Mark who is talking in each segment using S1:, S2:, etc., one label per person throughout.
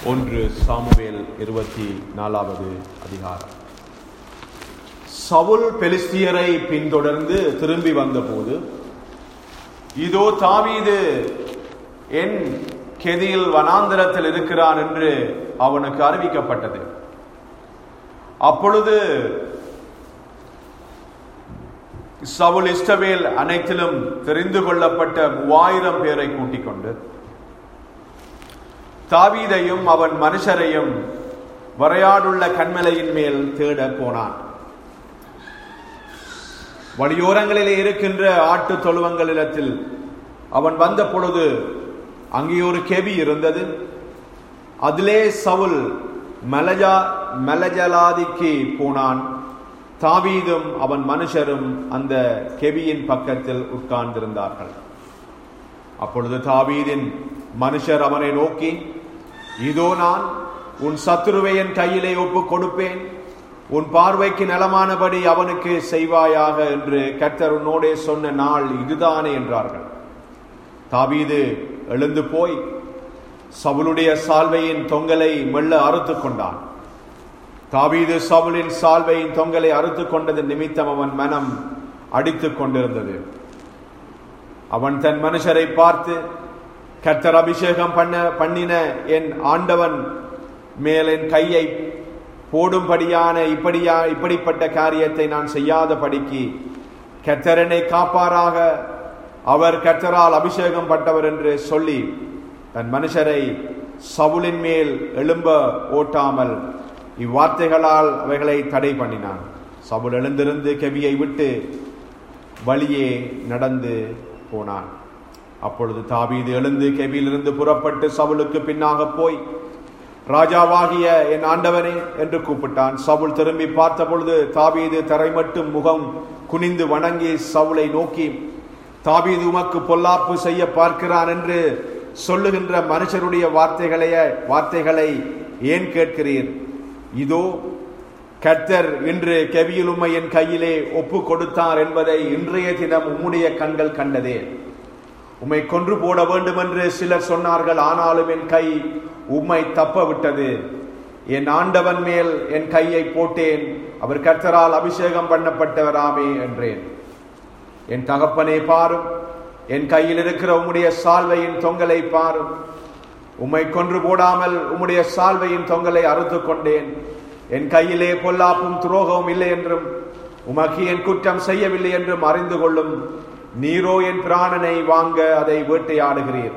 S1: ஒன்று சாமுவேல் இருபத்தி நாலாவது அதிகாரம் சவுல் பெலிஸ்தியரை பின்தொடர்ந்து திரும்பி வந்தபோது இதோ தாவீது என் கெதியில் வனாந்தரத்தில் இருக்கிறான் என்று அவனுக்கு அறிவிக்கப்பட்டது அப்பொழுது சவுல் இஸ்டவேல் அனைத்திலும் தெரிந்து கொள்ளப்பட்ட மூவாயிரம் பேரை கூட்டிக் கொண்டு தாவீதையும் அவன் மனுஷரையும் வரையாடுள்ள கண்மலையின் மேல் தேட போனான் வழியோரங்களிலே இருக்கின்ற ஆட்டு தொழுவங்களிடத்தில் அவன் வந்த பொழுது அங்கே ஒரு கெவி இருந்தது அதிலே சவுல் மலஜா மலஜலாதிக்கு போனான் தாவீதும் அவன் மனுஷரும் அந்த கெவியின் பக்கத்தில் உட்கார்ந்திருந்தார்கள் அப்பொழுது தாவீதின் மனுஷர் அவனை நோக்கி இதோ நான் உன் சத்துருவை என் கையிலே ஒப்பு கொடுப்பேன் உன் பார்வைக்கு நலமானபடி அவனுக்கு செய்வாயாக என்று கர்த்தர் உன்னோடே சொன்ன நாள் இதுதானே என்றார்கள் தாவீது எழுந்து போய் சவுளுடைய சால்வையின் தொங்கலை மெல்ல அறுத்து கொண்டான் தாவீது சவுலின் சால்வையின் தொங்கலை அறுத்து கொண்டது நிமித்தம் அவன் மனம் அடித்துக் கொண்டிருந்தது அவன் தன் மனுஷரை பார்த்து கர்த்தர் அபிஷேகம் பண்ண பண்ணின என் ஆண்டவன் மேல் என் கையை போடும்படியான இப்படியா இப்படிப்பட்ட காரியத்தை நான் செய்யாத படிக்கு கர்த்தரனை காப்பாராக அவர் கர்த்தரால் அபிஷேகம் பட்டவர் என்று சொல்லி தன் மனுஷரை சவுலின் மேல் எழும்ப ஓட்டாமல் இவ்வார்த்தைகளால் அவைகளை தடை பண்ணினான் சவுல் எழுந்திருந்து கெவியை விட்டு வழியே நடந்து போனான் அப்பொழுது தாவீது எழுந்து கெவியிலிருந்து புறப்பட்டு சவுலுக்கு பின்னாக போய் ராஜாவாகிய என் ஆண்டவனே என்று கூப்பிட்டான் சவுல் திரும்பி பார்த்த பொழுது தாவீது தரை மட்டும் முகம் குனிந்து வணங்கி சவுலை நோக்கி தாவீது உமக்கு பொல்லாப்பு செய்ய பார்க்கிறான் என்று சொல்லுகின்ற மனுஷருடைய வார்த்தைகளைய வார்த்தைகளை ஏன் கேட்கிறீர் இதோ கர்த்தர் இன்று கெவியில் உம்மை என் கையிலே ஒப்பு கொடுத்தார் என்பதை இன்றைய தினம் உம்முடைய கண்கள் கண்டதே உம்மை கொன்று போட வேண்டும் என்று சிலர் சொன்னார்கள் ஆனாலும் என் கை உம்மை தப்ப விட்டது என் ஆண்டவன் மேல் என் கையை போட்டேன் அவர் கர்த்தரால் அபிஷேகம் பண்ணப்பட்டவராமே என்றேன் என் தகப்பனை பாரும் என் கையில் இருக்கிற உம்முடைய சால்வையின் தொங்கலை பாரும் உம்மை கொன்று போடாமல் உம்முடைய சால்வையின் தொங்கலை அறுத்து கொண்டேன் என் கையிலே பொல்லாப்பும் துரோகமும் இல்லை என்றும் உமக்கு என் குற்றம் செய்யவில்லை என்றும் அறிந்து கொள்ளும் நீரோ என் பிராணனை வாங்க அதை வேட்டையாடுகிறீர்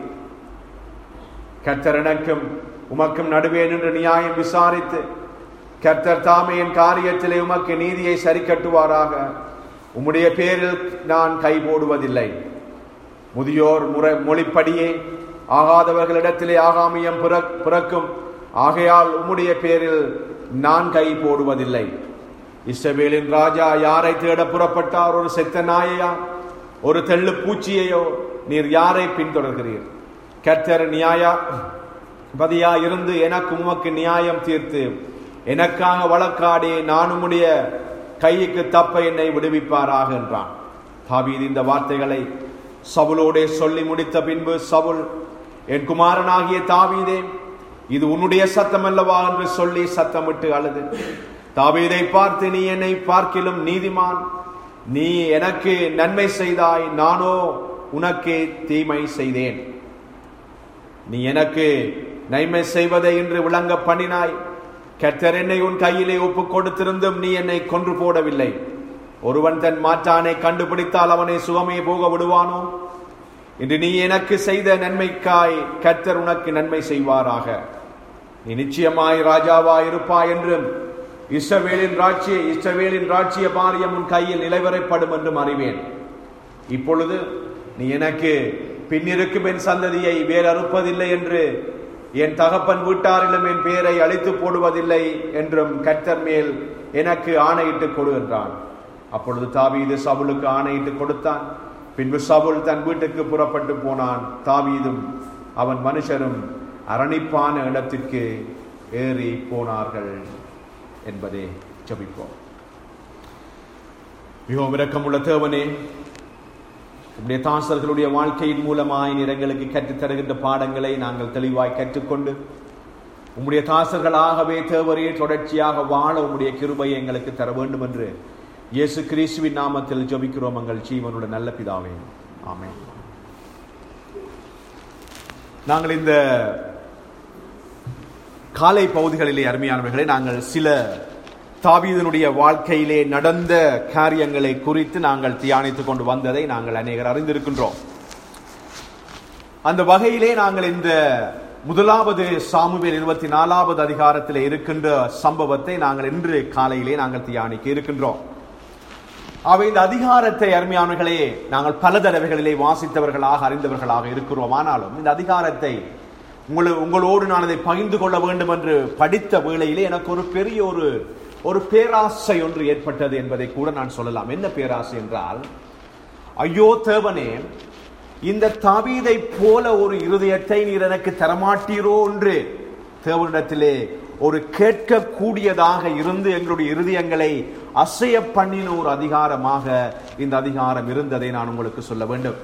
S1: கர்த்தர் எனக்கும் உமக்கும் நடுவே நின்று நியாயம் விசாரித்து கர்த்தர் தாமே என் காரியத்திலே உமக்கு நீதியை சரி கட்டுவாராக உம்முடைய பேரில் நான் கை போடுவதில்லை முதியோர் முறை மொழிப்படியே ஆகாதவர்களிடத்திலே ஆகாமியம் பிறக்கும் ஆகையால் உம்முடைய பேரில் நான் கை போடுவதில்லை இஸ்ரவேலின் ராஜா யாரை தேட புறப்பட்டார் ஒரு செத்த நாயையா ஒரு தெள்ளு பூச்சியையோ நீர் யாரை பின்தொடர்கிறீர் கர்த்தர் நியாயா பதியா இருந்து எனக்கு உமக்கு நியாயம் தீர்த்து எனக்காக வழக்காடி நான் உம்முடைய கைக்கு தப்ப என்னை விடுவிப்பாராக என்றான் தாவீது இந்த வார்த்தைகளை சவுலோடே சொல்லி முடித்த பின்பு சவுல் என் குமாரனாகிய தாவீதே இது உன்னுடைய சத்தம் அல்லவா என்று சொல்லி சத்தமிட்டு அழுது தாவீதை பார்த்து நீ என்னை பார்க்கிலும் நீதிமான் நீ எனக்கு நன்மை செய்தாய் நானோ உனக்கு தீமை செய்தேன் நீ எனக்கு நன்மை செய்வதை இன்று விளங்க பண்ணினாய் கர்த்தர் என்னை உன் கையிலே ஒப்பு கொடுத்திருந்தும் நீ என்னை கொன்று போடவில்லை ஒருவன் தன் மாற்றானை கண்டுபிடித்தால் அவனை சுகமே போக விடுவானோ இன்று நீ எனக்கு செய்த நன்மைக்காய் கர்த்தர் உனக்கு நன்மை செய்வாராக நீ நிச்சயமாய் ராஜாவாய் இருப்பாய் என்றும் இஸ்ரவேலின் ராட்சிய இஸ்ரவேலின் ராட்சிய பாரியம் உன் கையில் நிலைவரைப்படும் என்றும் அறிவேன் இப்பொழுது நீ எனக்கு பின்னிருக்கும் என் சந்ததியை வேறறுப்பதில்லை என்று என் தகப்பன் வீட்டாரிலும் என் பெயரை அழித்து போடுவதில்லை என்றும் கர்த்தர் மேல் எனக்கு ஆணையிட்டு கொடு என்றான் அப்பொழுது தாவீது சவுலுக்கு ஆணையிட்டு கொடுத்தான் பின்பு சவுல் தன் வீட்டுக்கு புறப்பட்டு போனான் தாவீதும் அவன் மனுஷரும் அரணிப்பான இடத்திற்கு ஏறி போனார்கள் என்பதே ஜபிப்போம் மிகவும் இரக்கமுள்ள தேவனே உடைய தாசர்களுடைய வாழ்க்கையின் மூலமாய் நீர் எங்களுக்கு கற்றுத் தருகின்ற பாடங்களை நாங்கள் தெளிவாய் கற்றுக்கொண்டு உம்முடைய தாசர்களாகவே தேவரே தொடர்ச்சியாக வாழ உம்முடைய கிருபையை எங்களுக்கு தர வேண்டும் என்று இயேசு கிறிஸ்துவின் நாமத்தில் ஜெபிக்கிறோம் எங்கள் ஜீவனுடைய நல்ல பிதாவே ஆமென் நாங்கள் இந்த காலை பகுதிகளிலே அருமையானவர்களே நாங்கள் சில தாவீதனுடைய வாழ்க்கையிலே நடந்த காரியங்களை குறித்து நாங்கள் தியானித்துக் கொண்டு வந்ததை நாங்கள் அநேகர் அறிந்திருக்கின்றோம் அந்த வகையிலே நாங்கள் இந்த முதலாவது சாமுவேல் இருபத்தி நாலாவது அதிகாரத்தில் இருக்கின்ற சம்பவத்தை நாங்கள் இன்று காலையிலே நாங்கள் தியானிக்க இருக்கின்றோம் அவை இந்த அதிகாரத்தை அருமையானவர்களே நாங்கள் பல தடவைகளிலே வாசித்தவர்களாக அறிந்தவர்களாக இருக்கிறோம் ஆனாலும் இந்த அதிகாரத்தை உங்களை உங்களோடு நான் அதை பகிர்ந்து கொள்ள வேண்டும் என்று படித்த வேளையிலே எனக்கு ஒரு பெரிய ஒரு ஒரு பேராசை ஒன்று ஏற்பட்டது என்பதை கூட நான் சொல்லலாம் என்ன பேராசை என்றால் ஐயோ தேவனே இந்த தாவீதை போல ஒரு இருதயத்தை நீர் எனக்கு தரமாட்டீரோ என்று தேவனிடத்திலே ஒரு கேட்கக்கூடியதாக இருந்து எங்களுடைய இருதயங்களை அசைய பண்ணின ஒரு அதிகாரமாக இந்த அதிகாரம் இருந்ததை நான் உங்களுக்கு சொல்ல வேண்டும்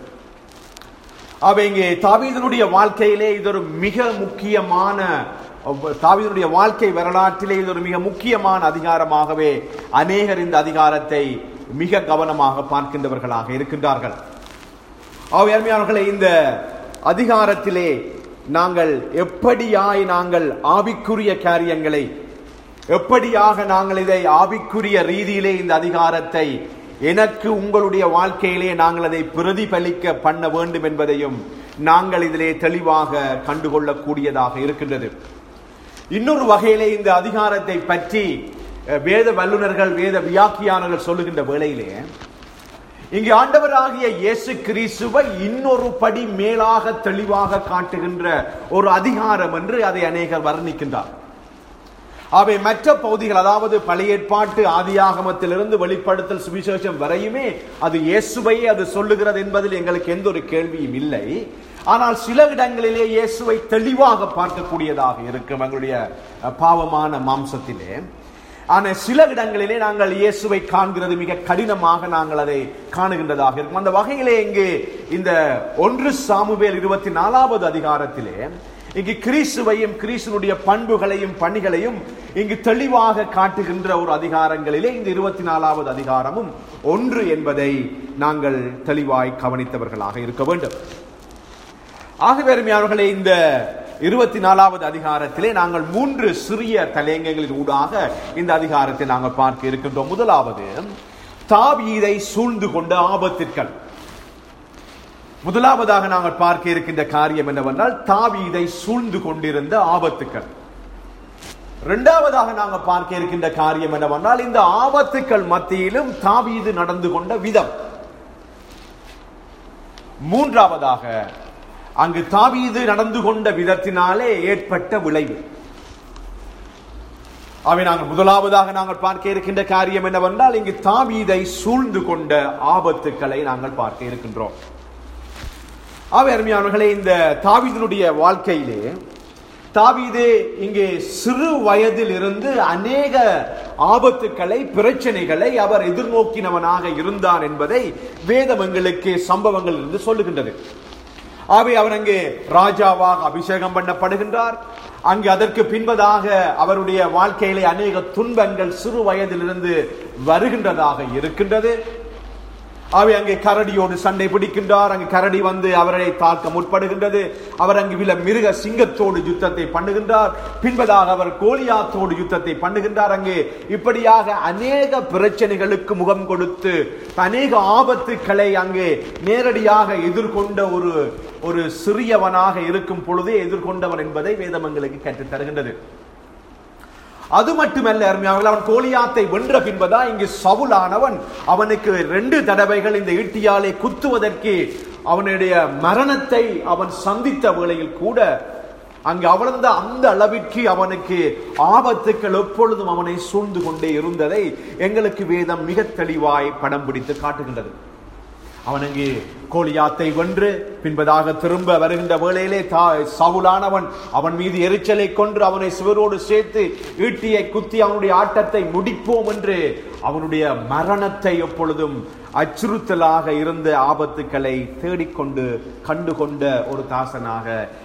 S1: அவை இங்கே தாவீதனுடைய வாழ்க்கையிலே இது ஒரு மிக முக்கியமான தாவீதனுடைய வாழ்க்கை வரலாற்றிலே இது ஒரு மிக முக்கியமான அதிகாரமாகவே அநேகர் இந்த அதிகாரத்தை மிக கவனமாக பார்க்கின்றவர்களாக இருக்கின்றார்கள் அவை அருமையானவர்களே இந்த அதிகாரத்திலே நாங்கள் எப்படியாய் நாங்கள் ஆவிக்குரிய காரியங்களை எப்படியாக நாங்கள் இதை ஆவிக்குரிய ரீதியிலே இந்த அதிகாரத்தை எனக்கு உங்களுடைய வாழ்க்கையிலே நாங்கள் அதை பிரதிபலிக்க பண்ண வேண்டும் என்பதையும் நாங்கள் இதிலே தெளிவாக கண்டுகொள்ளக்கூடியதாக இருக்கின்றது இன்னொரு வகையிலே இந்த அதிகாரத்தை பற்றி வேத வல்லுநர்கள் வேத வியாக்கியானர்கள் சொல்லுகின்ற வேளையிலே இங்கு ஆண்டவராகிய இயேசு கிறிஸ்துவை இன்னொரு படி மேலாக தெளிவாக காட்டுகின்ற ஒரு அதிகாரம் என்று அதை அநேகர் வர்ணிக்கின்றார் அவை மற்ற பகுதிகள் அதாவது பழைய ஏற்பாட்டு ஆதியாகமத்திலிருந்து வெளிப்படுத்தல் சுவிசேஷம் வரையுமே அது இயேசுவையே அது சொல்லுகிறது என்பதில் எங்களுக்கு எந்த ஒரு கேள்வியும் இல்லை ஆனால் சில இடங்களிலே இயேசுவை தெளிவாக பார்க்கக்கூடியதாக இருக்கும் எங்களுடைய பாவமான மாம்சத்திலே ஆனால் சில இடங்களிலே நாங்கள் இயேசுவை காண்கிறது மிக கடினமாக நாங்கள் அதை காணுகின்றதாக இருக்கும் அந்த வகையிலே இங்கு இந்த ஒன்று சாமுவேல் இருபத்தி நாலாவது அதிகாரத்திலே இங்கு கிறிஸ்துவையும் கிறிஸ்துனுடைய பண்புகளையும் பணிகளையும் இங்கு தெளிவாக காட்டுகின்ற ஒரு அதிகாரங்களிலே இந்த இருபத்தி நாலாவது அதிகாரமும் ஒன்று என்பதை நாங்கள் தெளிவாய் கவனித்தவர்களாக இருக்க வேண்டும் ஆகவே அருமையானவர்களே இந்த இருபத்தி நாலாவது அதிகாரத்திலே நாங்கள் மூன்று சிறிய தலையங்கங்களின் ஊடாக இந்த அதிகாரத்தை நாங்கள் பார்க்க இருக்கின்றோம் முதலாவது தாவீதை சூழ்ந்து கொண்ட ஆபத்திற்கள் முதலாவதாக நாங்கள் பார்க்க இருக்கின்ற காரியம் என்னவென்றால் தாவீதை சூழ்ந்து கொண்டிருந்த ஆபத்துக்கள் இரண்டாவதாக நாங்கள் பார்க்க இருக்கின்ற காரியம் என்னவென்றால் இந்த ஆபத்துக்கள் மத்தியிலும் தாவீது நடந்து கொண்ட விதம் மூன்றாவதாக அங்கு தாவீது நடந்து கொண்ட விதத்தினாலே ஏற்பட்ட விளைவு அவை நாங்கள் முதலாவதாக நாங்கள் பார்க்க இருக்கின்ற காரியம் என்னவென்றால் இங்கு தாவீதை சூழ்ந்து கொண்ட ஆபத்துக்களை நாங்கள் பார்க்க இருக்கின்றோம் அவை அருமையானவர்களே இந்த தாவீதனுடைய வாழ்க்கையிலே தாவீது இங்கே சிறு வயதில் இருந்து அநேக ஆபத்துக்களை பிரச்சனைகளை அவர் எதிர்நோக்கினவனாக இருந்தான் என்பதை வேதம் எங்களுக்கு சம்பவங்கள் இருந்து சொல்லுகின்றது ஆகவே அவர் அங்கே ராஜாவாக அபிஷேகம் பண்ணப்படுகின்றார் அங்கு அதற்கு பின்பதாக அவருடைய வாழ்க்கையிலே அநேக துன்பங்கள் சிறு வயதிலிருந்து வருகின்றதாக இருக்கின்றது அவை அங்கே கரடியோடு சண்டை பிடிக்கின்றார் அங்கு கரடி வந்து அவரை தாக்க முற்படுகின்றது அவர் அங்கு வில மிருக சிங்கத்தோடு யுத்தத்தை பண்ணுகின்றார் பின்பதாக அவர் கோலியாத்தோடு யுத்தத்தை பண்ணுகின்றார் அங்கே இப்படியாக அநேக பிரச்சனைகளுக்கு முகம் கொடுத்து அநேக ஆபத்துக்களை அங்கே நேரடியாக எதிர்கொண்ட ஒரு ஒரு சிறியவனாக இருக்கும் பொழுதே எதிர்கொண்டவன் என்பதை வேதம் எங்களுக்கு கற்றுத் தருகின்றது அது மட்டுமல்ல அருமையாக அவன் கோலியாத்தை வென்ற பின்பதான் இங்கு சவுலானவன் அவனுக்கு ரெண்டு தடவைகள் இந்த ஈட்டியாலே குத்துவதற்கு அவனுடைய மரணத்தை அவன் சந்தித்த வேளையில் கூட அங்கு அவளந்த அந்த அளவிற்கு அவனுக்கு ஆபத்துக்கள் எப்பொழுதும் அவனை சூழ்ந்து கொண்டே இருந்ததை எங்களுக்கு வேதம் மிக தெளிவாய் படம் பிடித்து காட்டுகின்றது அவன் அங்கே கோலியாத்தை வென்று பின்பதாக திரும்ப வருகின்ற வேளையிலே தா சவுலானவன் அவன் மீது எரிச்சலை கொன்று அவனை சிவரோடு சேர்த்து ஈட்டியை குத்தி அவனுடைய ஆட்டத்தை முடிப்போம் என்று அவனுடைய மரணத்தை எப்பொழுதும் அச்சுறுத்தலாக இருந்த ஆபத்துக்களை தேடிக்கொண்டு கண்டுகொண்ட ஒரு தாசனாக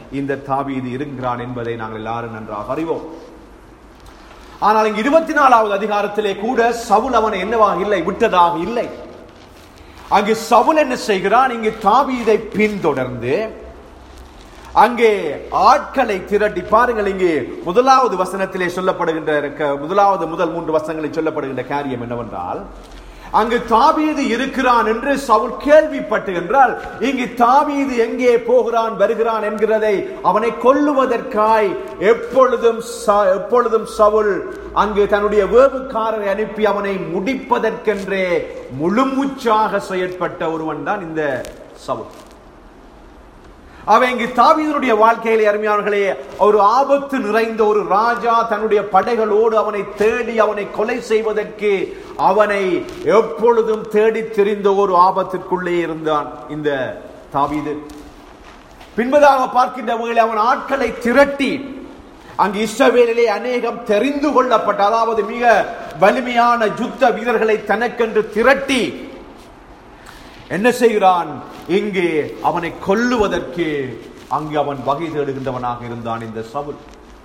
S1: இந்த தாவீது இருக்கிறான் என்பதை நாங்கள் எல்லாரும் நன்றாக அறிவோம் ஆனால் இங்கு இருபத்தி நாலாவது அதிகாரத்திலே கூட சவுல் அவனை என்னவாக இல்லை விட்டதாக இல்லை அங்கு சவுல் என்ன செய்கிறான் இங்கு தாவீதை பின்தொடர்ந்து அங்கே ஆட்களை திரட்டி பாருங்கள் இங்கே முதலாவது வசனத்திலே சொல்லப்படுகின்ற க- முதலாவது முதல் மூன்று வசனங்களில் சொல்லப்படுகின்ற காரியம் என்னவென்றால் அங்கு தாவீது இருக்கிறான் என்று சவுல் கேள்விப்பட்டுகின்றால் இங்கு தாவீது எங்கே போகிறான் வருகிறான் என்கிறதை அவனை கொல்லுவதற்காய் எப்பொழுதும் ச- எப்பொழுதும் சவுல் அங்கு தன்னுடைய வேவுக்காரரை அனுப்பி அவனை முடிப்பதற்கென்றே முழுமூச்சாக செயற்பட்ட ஒருவன் தான் இந்த சவுல் அவன் இங்கு தாவீதனுடைய வாழ்க்கையிலே அருமையானவர்களே ஒரு ஆபத்து நிறைந்த ஒரு ராஜா தன்னுடைய படைகளோடு அவனை தேடி அவனை கொலை செய்வதற்கு அவனை எப்பொழுதும் தேடி தெரிந்த ஒரு ஆபத்திற்குள்ளே இருந்தான் இந்த தாவீது பின்பதாக பார்க்கின்ற வகையில் அவன் ஆட்களை திரட்டி அங்கு இஸ்ரவேலிலே அநேகம் தெரிந்து கொள்ளப்பட்ட அதாவது மிக வலிமையான யுத்த வீரர்களை தனக்கென்று திரட்டி என்ன செய்கிறான் இங்கே அவனை கொல்லுவதற்கு அங்கு அவன் வகை தேடுகின்றவனாக இருந்தான் இந்த சவுல்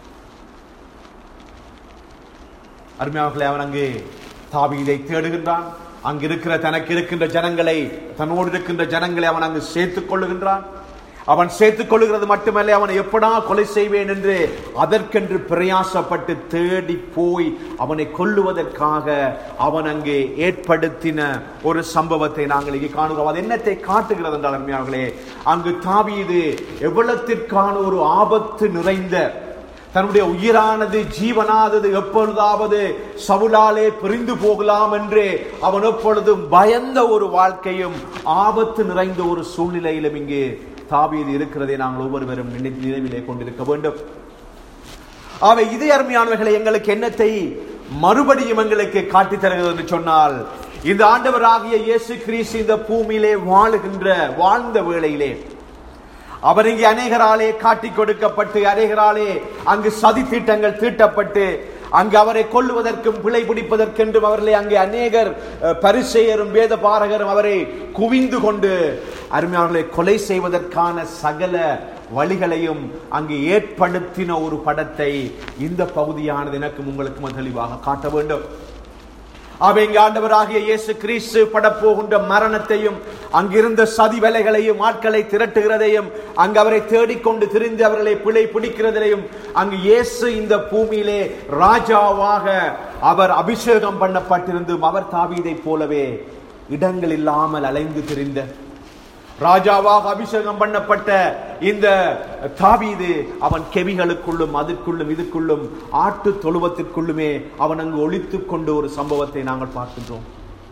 S1: அருமையாளர்களே அவன் அங்கு தாவீதை தேடுகின்றான் அங்கு இருக்கிற தனக்கு இருக்கின்ற ஜனங்களை தன்னோடு இருக்கின்ற ஜனங்களை அவன் அங்கு சேர்த்துக் கொள்ளுகின்றான் அவன் சேர்த்துக் கொள்ளுகிறது மட்டுமல்ல அவனை எப்படா கொலை செய்வேன் என்று அதற்கென்று பிரயாசப்பட்டு தேடி போய் அவனை கொல்லுவதற்காக அவன் அங்கே ஏற்படுத்தின ஒரு சம்பவத்தை நாங்கள் இங்கே காணுகிறோம் அது என்னத்தை காட்டுகிறது என்றால் அருமையாளர்களே அங்கு தாவீது எவ்வளத்திற்கான ஒரு ஆபத்து நிறைந்த தன்னுடைய உயிரானது ஜீவனானது எப்பொழுதாவது சவுலாலே பிரிந்து போகலாம் என்று அவன் எப்பொழுதும் பயந்த ஒரு வாழ்க்கையும் ஆபத்து நிறைந்த ஒரு சூழ்நிலையிலும் இங்கே தாவீது இருக்கிறதை நாங்கள் ஒவ்வொருவரும் நினை- நினைவிலே கொண்டிருக்க வேண்டும் அவை இது அருமையானவர்களை எங்களுக்கு என்னத்தை மறுபடியும் எங்களுக்கு காட்டித் தருகிறது என்று சொன்னால் இந்த ஆண்டவராகிய இயேசு கிறிஸ்து இந்த பூமியிலே வாழுகின்ற வாழ்ந்த வேளையிலே அவர் இங்கே அநேகராலே காட்டிக் கொடுக்கப்பட்டு அநேகராலே அங்கு சதி திட்டங்கள் தீட்டப்பட்டு அங்கு அவரை கொல்லுவதற்கும் பிழை பிடிப்பதற்கென்றும் அவர்களை அங்கே அநேகர் அஹ், பரிசேயரும் வேத பாரகரும் அவரை குவிந்து கொண்டு அருமையானவர்களை கொலை செய்வதற்கான சகல வழிகளையும் அங்கு ஏற்படுத்தின ஒரு படத்தை இந்த பகுதியானது எனக்கும் உங்களுக்கும் தெளிவாக காட்ட வேண்டும் அவங்க ஆண்டவராகிய இயேசு கிறிஸ்து படப்போகின்ற மரணத்தையும் அங்கிருந்த சதி வேலைகளையும் ஆட்களை திரட்டுகிறதையும் அங்கு அவரை தேடிக்கொண்டு திரிந்து அவர்களை பிழை பிடிக்கிறதையும் அங்கு இயேசு இந்த பூமியிலே ராஜாவாக அவர் அபிஷேகம் பண்ணப்பட்டிருந்தும் அவர் தாவீதைப் போலவே இடங்கள் இல்லாமல் அலைந்து திரிந்த ராஜாவாக அபிஷேகம் பண்ணப்பட்ட இந்த தாவீது அவன் கெவிகளுக்குள்ளும் அதற்குள்ளும் இதுக்குள்ளும் ஆட்டு தொழுவத்திற்குள்ளுமே அவன் அங்கு ஒளித்துக் கொண்ட ஒரு சம்பவத்தை நாங்கள் பார்க்கின்றோம்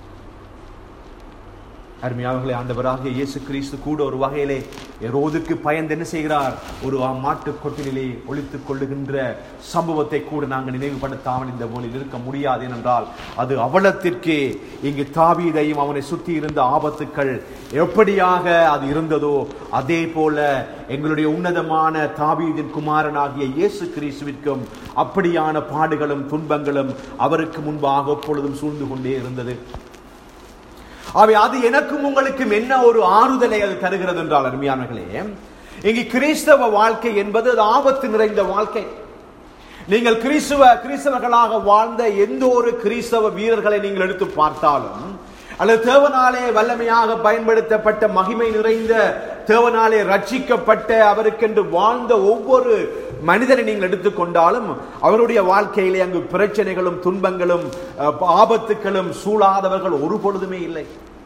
S1: அருமையாளர்களே ஆண்டவராகிய இயேசு கிறிஸ்து கூட ஒரு வகையிலே எரோதுக்கு பயந்து என்ன செய்கிறார் ஒரு மாட்டு கொட்டிலே ஒளித்துக் கொள்ளுகின்ற சம்பவத்தை கூட நாங்கள் நினைவுபடுத்தாமல் இந்த போலில் இருக்க முடியாது ஏனென்றால் அது அவலத்திற்கு இங்கு தாவீதையும் அவனை சுற்றி இருந்த ஆபத்துக்கள் எப்படியாக அது இருந்ததோ அதே போல எங்களுடைய உன்னதமான தாவீதின் குமாரனாகிய இயேசு கிறிஸ்துவிற்கும் அப்படியான பாடுகளும் துன்பங்களும் அவருக்கு முன்பாக எப்பொழுதும் சூழ்ந்து கொண்டே இருந்தது அவை அது எனக்கும் உங்களுக்கும் என்ன ஒரு ஆறுதலை அது தருகிறது என்றால் அருமையானவர்களே இங்கு கிறிஸ்தவ வாழ்க்கை என்பது அது ஆபத்து நிறைந்த வாழ்க்கை நீங்கள் கிறிஸ்தவ கிறிஸ்தவர்களாக வாழ்ந்த எந்த ஒரு கிறிஸ்தவ வீரர்களை நீங்கள் எடுத்து பார்த்தாலும் அல்லது தேவனாலே வல்லமையாக பயன்படுத்தப்பட்ட மகிமை நிறைந்த தேவனாலே ரட்சிக்கப்பட்ட அவருக்கென்று வாழ்ந்த ஒவ்வொரு மனிதரை நீங்கள் எடுத்துக்கொண்டாலும் அவருடைய வாழ்க்கையிலே அங்கு பிரச்சனைகளும் துன்பங்களும் அஹ், ஆபத்துக்களும் சூழாதவர்கள் ஒரு பொழுதுமே இல்லை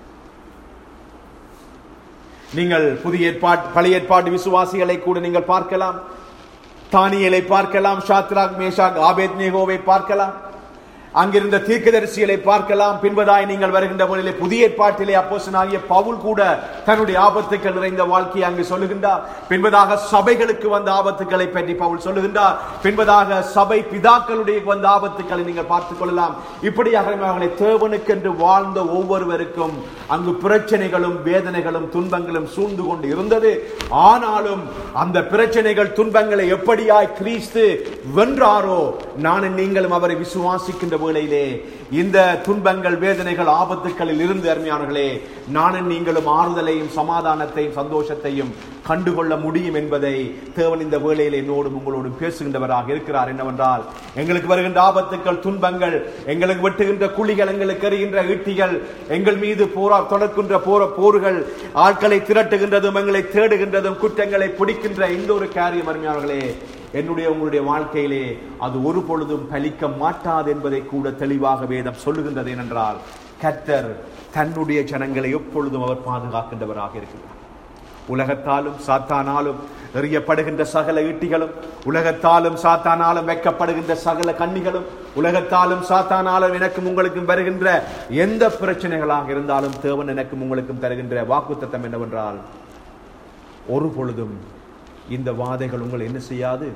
S1: நீங்கள் புதிய ஏற்பாட்டு பழைய ஏற்பாட்டு விசுவாசிகளை கூட நீங்கள் பார்க்கலாம் தானியலை பார்க்கலாம் ஷாத்ராக் மேஷாக் ஆபேத் நேகோவை பார்க்கலாம் அங்கிருந்த தீர்க்கதரிசிகளை பார்க்கலாம் பின்பதாய் நீங்கள் வருகின்ற முறையிலே புதிய ஏற்பாட்டிலே அப்போஸ்தலனாகிய பவுல் கூட தன்னுடைய ஆபத்துக்கள் நிறைந்த வாழ்க்கையை அங்கு சொல்லுகின்றார் பின்பதாக சபைகளுக்கு வந்த ஆபத்துக்களை பற்றி பவுல் சொல்லுகின்றார் பின்பதாக சபை பிதாக்களுடைய வந்த ஆபத்துக்களை நீங்கள் பார்த்துக் கொள்ளலாம் இப்படியாக அவர்களை தேவனுக்கென்று வாழ்ந்த ஒவ்வொருவருக்கும் அங்கு பிரச்சனைகளும் வேதனைகளும் துன்பங்களும் சூழ்ந்து கொண்டு இருந்தது ஆனாலும் அந்த பிரச்சனைகள் துன்பங்களை எப்படியாய் கிறிஸ்து வென்றாரோ நானும் நீங்களும் அவரை விசுவாசிக்கின்ற வேளையிலே இந்த துன்பங்கள் வேதனைகள் ஆபத்துக்களில் இருந்து அருமையானவர்களே நானும் நீங்களும் ஆறுதலையும் சமாதானத்தையும் சந்தோஷத்தையும் கண்டுகொள்ள முடியும் என்பதை தேவன் இந்த வேளையிலே என்னோடும் உங்களோடு பேசுகின்றவராக இருக்கிறார் என்னவென்றால் எங்களுக்கு வருகின்ற ஆபத்துக்கள் துன்பங்கள் எங்களுக்கு வெட்டுகின்ற குழிகள் எங்களுக்கு எறிகின்ற ஈட்டிகள் எங்கள் மீது போரா தொடர்கின்ற போர போர்கள் ஆட்களை திரட்டுகின்றதும் எங்களை தேடுகின்றதும் குற்றங்களை பிடிக்கின்ற இந்த ஒரு காரியம் அருமையானவர்களே என்னுடைய உங்களுடைய வாழ்க்கையிலே அது ஒரு பொழுதும் பலிக்க மாட்டாது என்பதை கூட தெளிவாக வேதம் சொல்லுகின்றது ஏனென்றால் கர்த்தர் தன்னுடைய ஜனங்களை எப்பொழுதும் அவர் பாதுகாக்கின்றவராக இருக்கிறார் உலகத்தாலும் சாத்தானாலும் எறியப்படுகின்ற சகல ஈட்டிகளும் உலகத்தாலும் சாத்தானாலும் வைக்கப்படுகின்ற சகல கண்ணிகளும் உலகத்தாலும் சாத்தானாலும் எனக்கும் உங்களுக்கும் வருகின்ற எந்த பிரச்சனைகளாக இருந்தாலும் தேவன் எனக்கும் உங்களுக்கும் தருகின்ற வாக்குத்தத்தம் என்னவென்றால் ஒரு பொழுதும் இந்த வாதைகள் உங்களை என்ன செய்யாது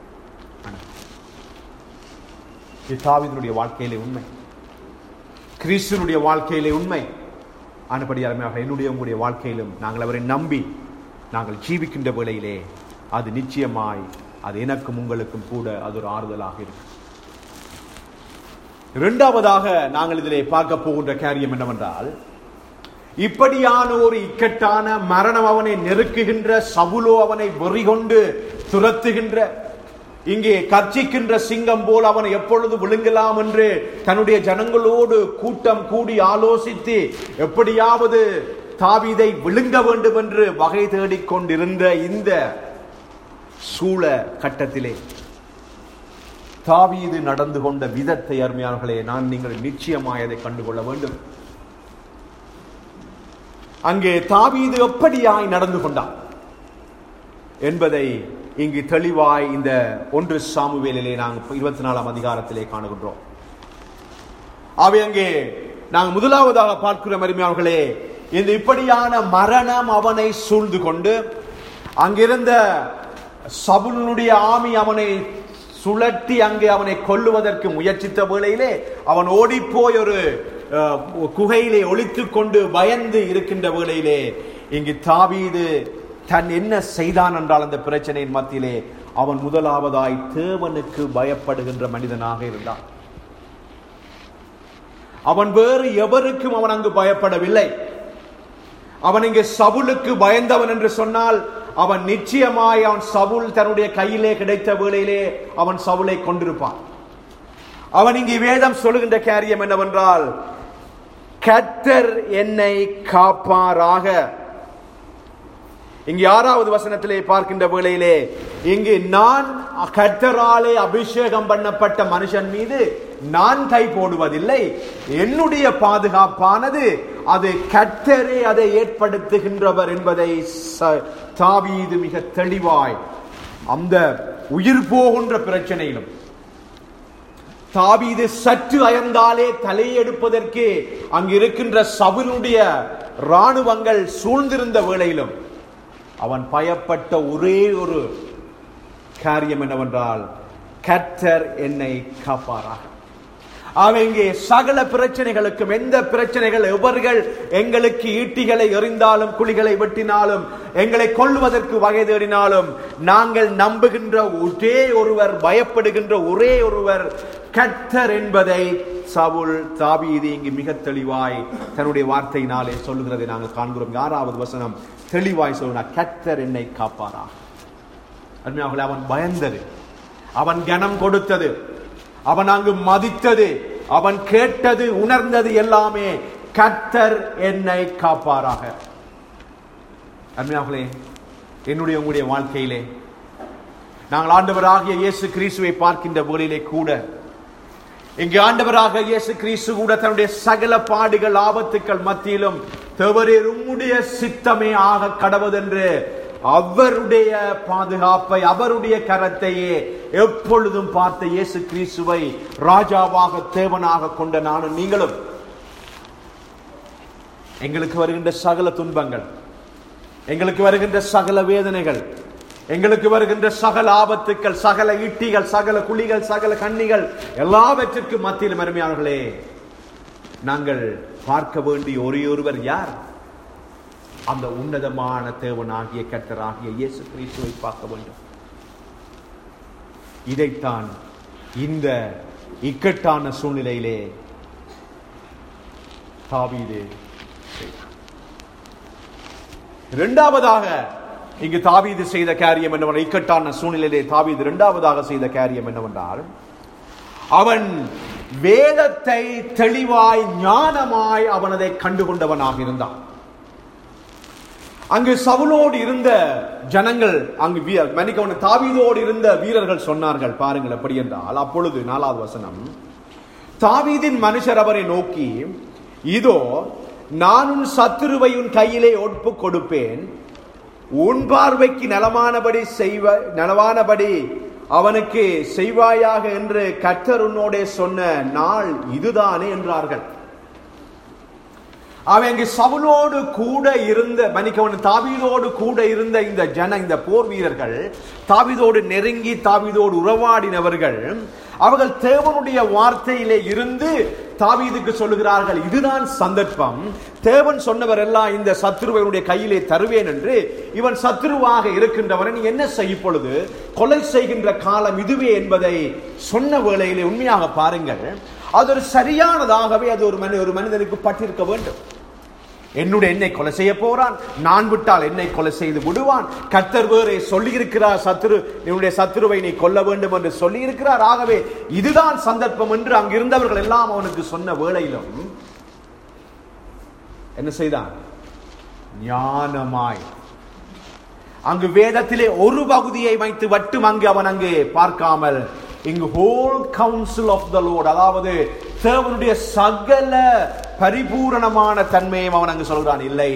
S1: இது தாவீதுடைய வாழ்க்கையிலே உண்மை கிறிஸ்துவனுடைய வாழ்க்கையிலே உண்மை ஆனபடியாரமாக என்னுடைய உங்களுடைய வாழ்க்கையிலும் நாங்கள் அவரை நம்பி நாங்கள் ஜீவிக்கின்ற வேளையிலே அது நிச்சயமாய் அது எனக்கும் உங்களுக்கும் கூட அது ஒரு ஆறுதலாக இருக்கும் இரண்டாவதாக நாங்கள் இதிலே பார்க்க போகின்ற காரியம் என்னவென்றால் இப்படியான ஒரு இக்கட்டான மரணம் அவனை நெருக்குகின்ற சவுலோ அவனை வெறிகொண்டு துரத்துகின்ற இங்கே கர்ச்சிக்கின்ற சிங்கம் போல் அவனை எப்பொழுது விழுங்கலாம் என்று தன்னுடைய ஜனங்களோடு கூட்டம் கூடி ஆலோசித்து எப்படியாவது தாவீதை விழுங்க வேண்டும் என்று வகை தேடிக் கொண்டிருந்த இந்த சூழ கட்டத்திலே தாவீது நடந்து கொண்ட விதத்தை அருமையானவர்களே நான் நீங்கள் நிச்சயமாய் அதை கண்டுகொள்ள வேண்டும் அங்கே தாவீது எப்படியாய் நடந்து கொண்டான் என்பதை இங்கு தெளிவாய் இந்த ஒன்று சாமுவேலிலே நாங்கள் இருபத்தி நாலாம் அதிகாரத்திலே காணுகின்றோம் அவை அங்கே நாங்கள் முதலாவதாக பார்க்கிற அருமையானவர்களே இந்த இப்படியான மரணம் அவனை சூழ்ந்து கொண்டு அங்கிருந்த சபுனுடைய ஆமி அவனை சுழட்டி அங்கே அவனை கொல்லுவதற்கு முயற்சித்த வேளையிலே அவன் ஓடிப்போய் ஒரு அஹ், குகையிலே ஒளித்துக் கொண்டு பயந்து இருக்கின்ற வேளையிலே இங்கு தாவீது தன் என்ன செய்தான் என்றால் அந்த பிரச்சனையின் மத்தியிலே அவன் முதலாவதாய் தேவனுக்கு பயப்படுகின்ற மனிதனாக இருந்தான் அவன் வேறு எவருக்கும் அவன் அங்கு பயப்படவில்லை அவன் இங்கே சவுலுக்கு பயந்தவன் என்று சொன்னால் அவன் நிச்சயமாய் அவன் சவுல் தன்னுடைய கையிலே கிடைத்த வேளையிலே அவன் சவுலை கொண்டிருப்பான் அவன் இங்கு வேதம் சொல்லுகின்ற காரியம் என்னவென்றால் கர்த்தர் என்னை காப்பாராக இங்கு ஆறாவது வசனத்திலே பார்க்கின்ற வேளையிலே இங்கு நான் கர்த்தராலே அபிஷேகம் பண்ணப்பட்ட மனுஷன் மீது நான் கை போடுவதில்லை என்னுடைய பாதுகாப்பானது அது கர்த்தரே அதை ஏற்படுத்துகின்றவர் என்பதை ச- தாவீது மிக தெளிவாய் அந்த உயிர் போகின்ற பிரச்சனையிலும் தாவீது சற்று அயர்ந்தாலே தலையெடுப்பதற்கு அங்கு இருக்கின்ற சவுலுடைய ராணுவங்கள் சூழ்ந்திருந்த வேளையிலும் அவன் பயப்பட்ட ஒரே ஒரு காரியம் என்னவென்றால் கர்த்தர் என்னை காப்பாராக அவன் இங்கே சகல பிரச்சனைகளுக்கும் எந்த பிரச்சனைகள் எவர்கள் எங்களுக்கு ஈட்டிகளை எறிந்தாலும் குழிகளை வெட்டினாலும் எங்களை கொள்வதற்கு வகை தேடினாலும் நாங்கள் நம்புகின்ற ஒரே ஒருவர் பயப்படுகின்ற ஒரே ஒருவர் கர்த்தர் என்பதை சவுல் தாவீது இங்கு மிக தெளிவாய் தன்னுடைய வார்த்தையினாலே சொல்லுகிறதை நாங்கள் காண்கிறோம் ஆறாவது வசனம் தெளிவாய் சொல்லுகிறார் கர்த்தர் என்னை காப்பாரா அருமையாகவே அவன் பயந்தது அவன் கனம் கொடுத்தது அவன் அங்கு மதித்தது அவன் கேட்டது உணர்ந்தது எல்லாமே கர்த்தர் என்னை காப்பாராக அருமையாகவே என்னுடைய உங்களுடைய வாழ்க்கையிலே நாங்கள் ஆண்டவராகிய இயேசு கிறிஸ்துவை பார்க்கின்ற வேளையிலே கூட இங்கே ஆண்டவராக இயேசு கிறிஸ்து கூட தன்னுடைய சகல பாடுகள் ஆபத்துக்கள் மத்தியிலும் தேவரீர் உம்முடைய சித்தமே ஆக கடவுதென்று அவருடைய பாதுகாப்பை அவருடைய கரத்தையே எப்பொழுதும் பார்த்த இயேசு கிறிஸ்துவை ராஜாவாக தேவனாக கொண்ட நானும் நீங்களும் எங்களுக்கு வருகின்ற சகல துன்பங்கள் எங்களுக்கு வருகின்ற சகல வேதனைகள் எங்களுக்கு வருகின்ற சகல ஆபத்துக்கள் சகல ஈட்டிகள் சகல குழிகள் சகல கண்ணிகள் எல்லாவற்றிற்கும் மத்தியிலும் அருமையானவர்களே நாங்கள் பார்க்க வேண்டிய ஒரே ஒருவர் யார் அந்த உன்னதமான தேவனாகிய கர்த்தராகிய இயேசு கிறிஸ்துவை பார்க்க வேண்டும் இதைத்தான் இந்த இக்கட்டான சூழ்நிலையிலே தாவீது செய்தார். இரண்டாவதாக இங்கு தாவீது செய்த காரியம் என்னவென்றால் இக்கட்டான சூழ்நிலையிலே தாவீது இரண்டாவதாக செய்த காரியம் என்னவென்றால் அவன் வேதத்தை தெளிவாய் ஞானமாய் அவன் அதை கண்டுகொண்டவனாக இருந்தான் அங்கு சவுலோடு இருந்த ஜனங்கள் அங்கு வீ- மன்னிக்கவும் தாவீதோடு இருந்த வீரர்கள் சொன்னார்கள் பாருங்கள் எப்படி என்றால் அப்பொழுது நாலாவது வசனம் தாவீதின் மனுஷர் அவரை நோக்கி இதோ நான் உன் சத்துருவை உன் கையிலே ஒப்பு கொடுப்பேன் உன் பார்வைக்கு நலமானபடி செய்வ நலவானபடி அவனுக்கு செய்வாயாக என்று கர்த்தர் உன்னோடே சொன்ன நாள் இதுதானே என்றார்கள் அவன் இங்கு சவுலோடு கூட இருந்த மன்னிக்கவன் தாவீதோடு கூட இருந்த இந்த ஜன இந்த போர் வீரர்கள் தாவீதோடு நெருங்கி தாவீதோடு உறவாடினவர்கள் அவர்கள் தேவனுடைய வார்த்தையிலே இருந்து தாவீதுக்கு சொல்லுகிறார்கள் இதுதான் சந்தர்ப்பம் தேவன் சொன்னவர் எல்லாம் இந்த சத்துருவனுடைய கையிலே தருவேன் என்று இவன் சத்துருவாக இருக்கின்றவனை நீ என்ன செய்ய பொழுது கொலை செய்கின்ற காலம் இதுவே என்பதை சொன்ன வேளையிலே உண்மையாக பாருங்கள் அது ஒரு சரியானதாகவே அது ஒரு மனி ஒரு மனிதனுக்கு பட்டிருக்க வேண்டும் என்னுடைய என்னை கொலை செய்ய போறான் நான் விட்டால் என்னை கொலை செய்து விடுவான் கர்த்தர் வேறே சொல்லி இருக்கிறார் சத்துரு என்னுடைய சத்துருவை நீ கொல்ல வேண்டும் என்று சொல்லி இருக்கிறார் ஆகவே இதுதான் சந்தர்ப்பம் என்று அங்கிருந்தவர்கள் எல்லாம் அவனுக்கு சொன்ன வேளையிலும் என்ன செய்தான் ஞானமாய் அங்கு வேதத்திலே ஒரு பகுதியை வைத்து மட்டும் அங்கு அவன் அங்கே பார்க்காமல் இங்கு whole council of the Lord அதாவது தேவனுடைய சகல பரிபூரணமான தன்மையும் அவன் அங்கு சொல்கிறான் இல்லை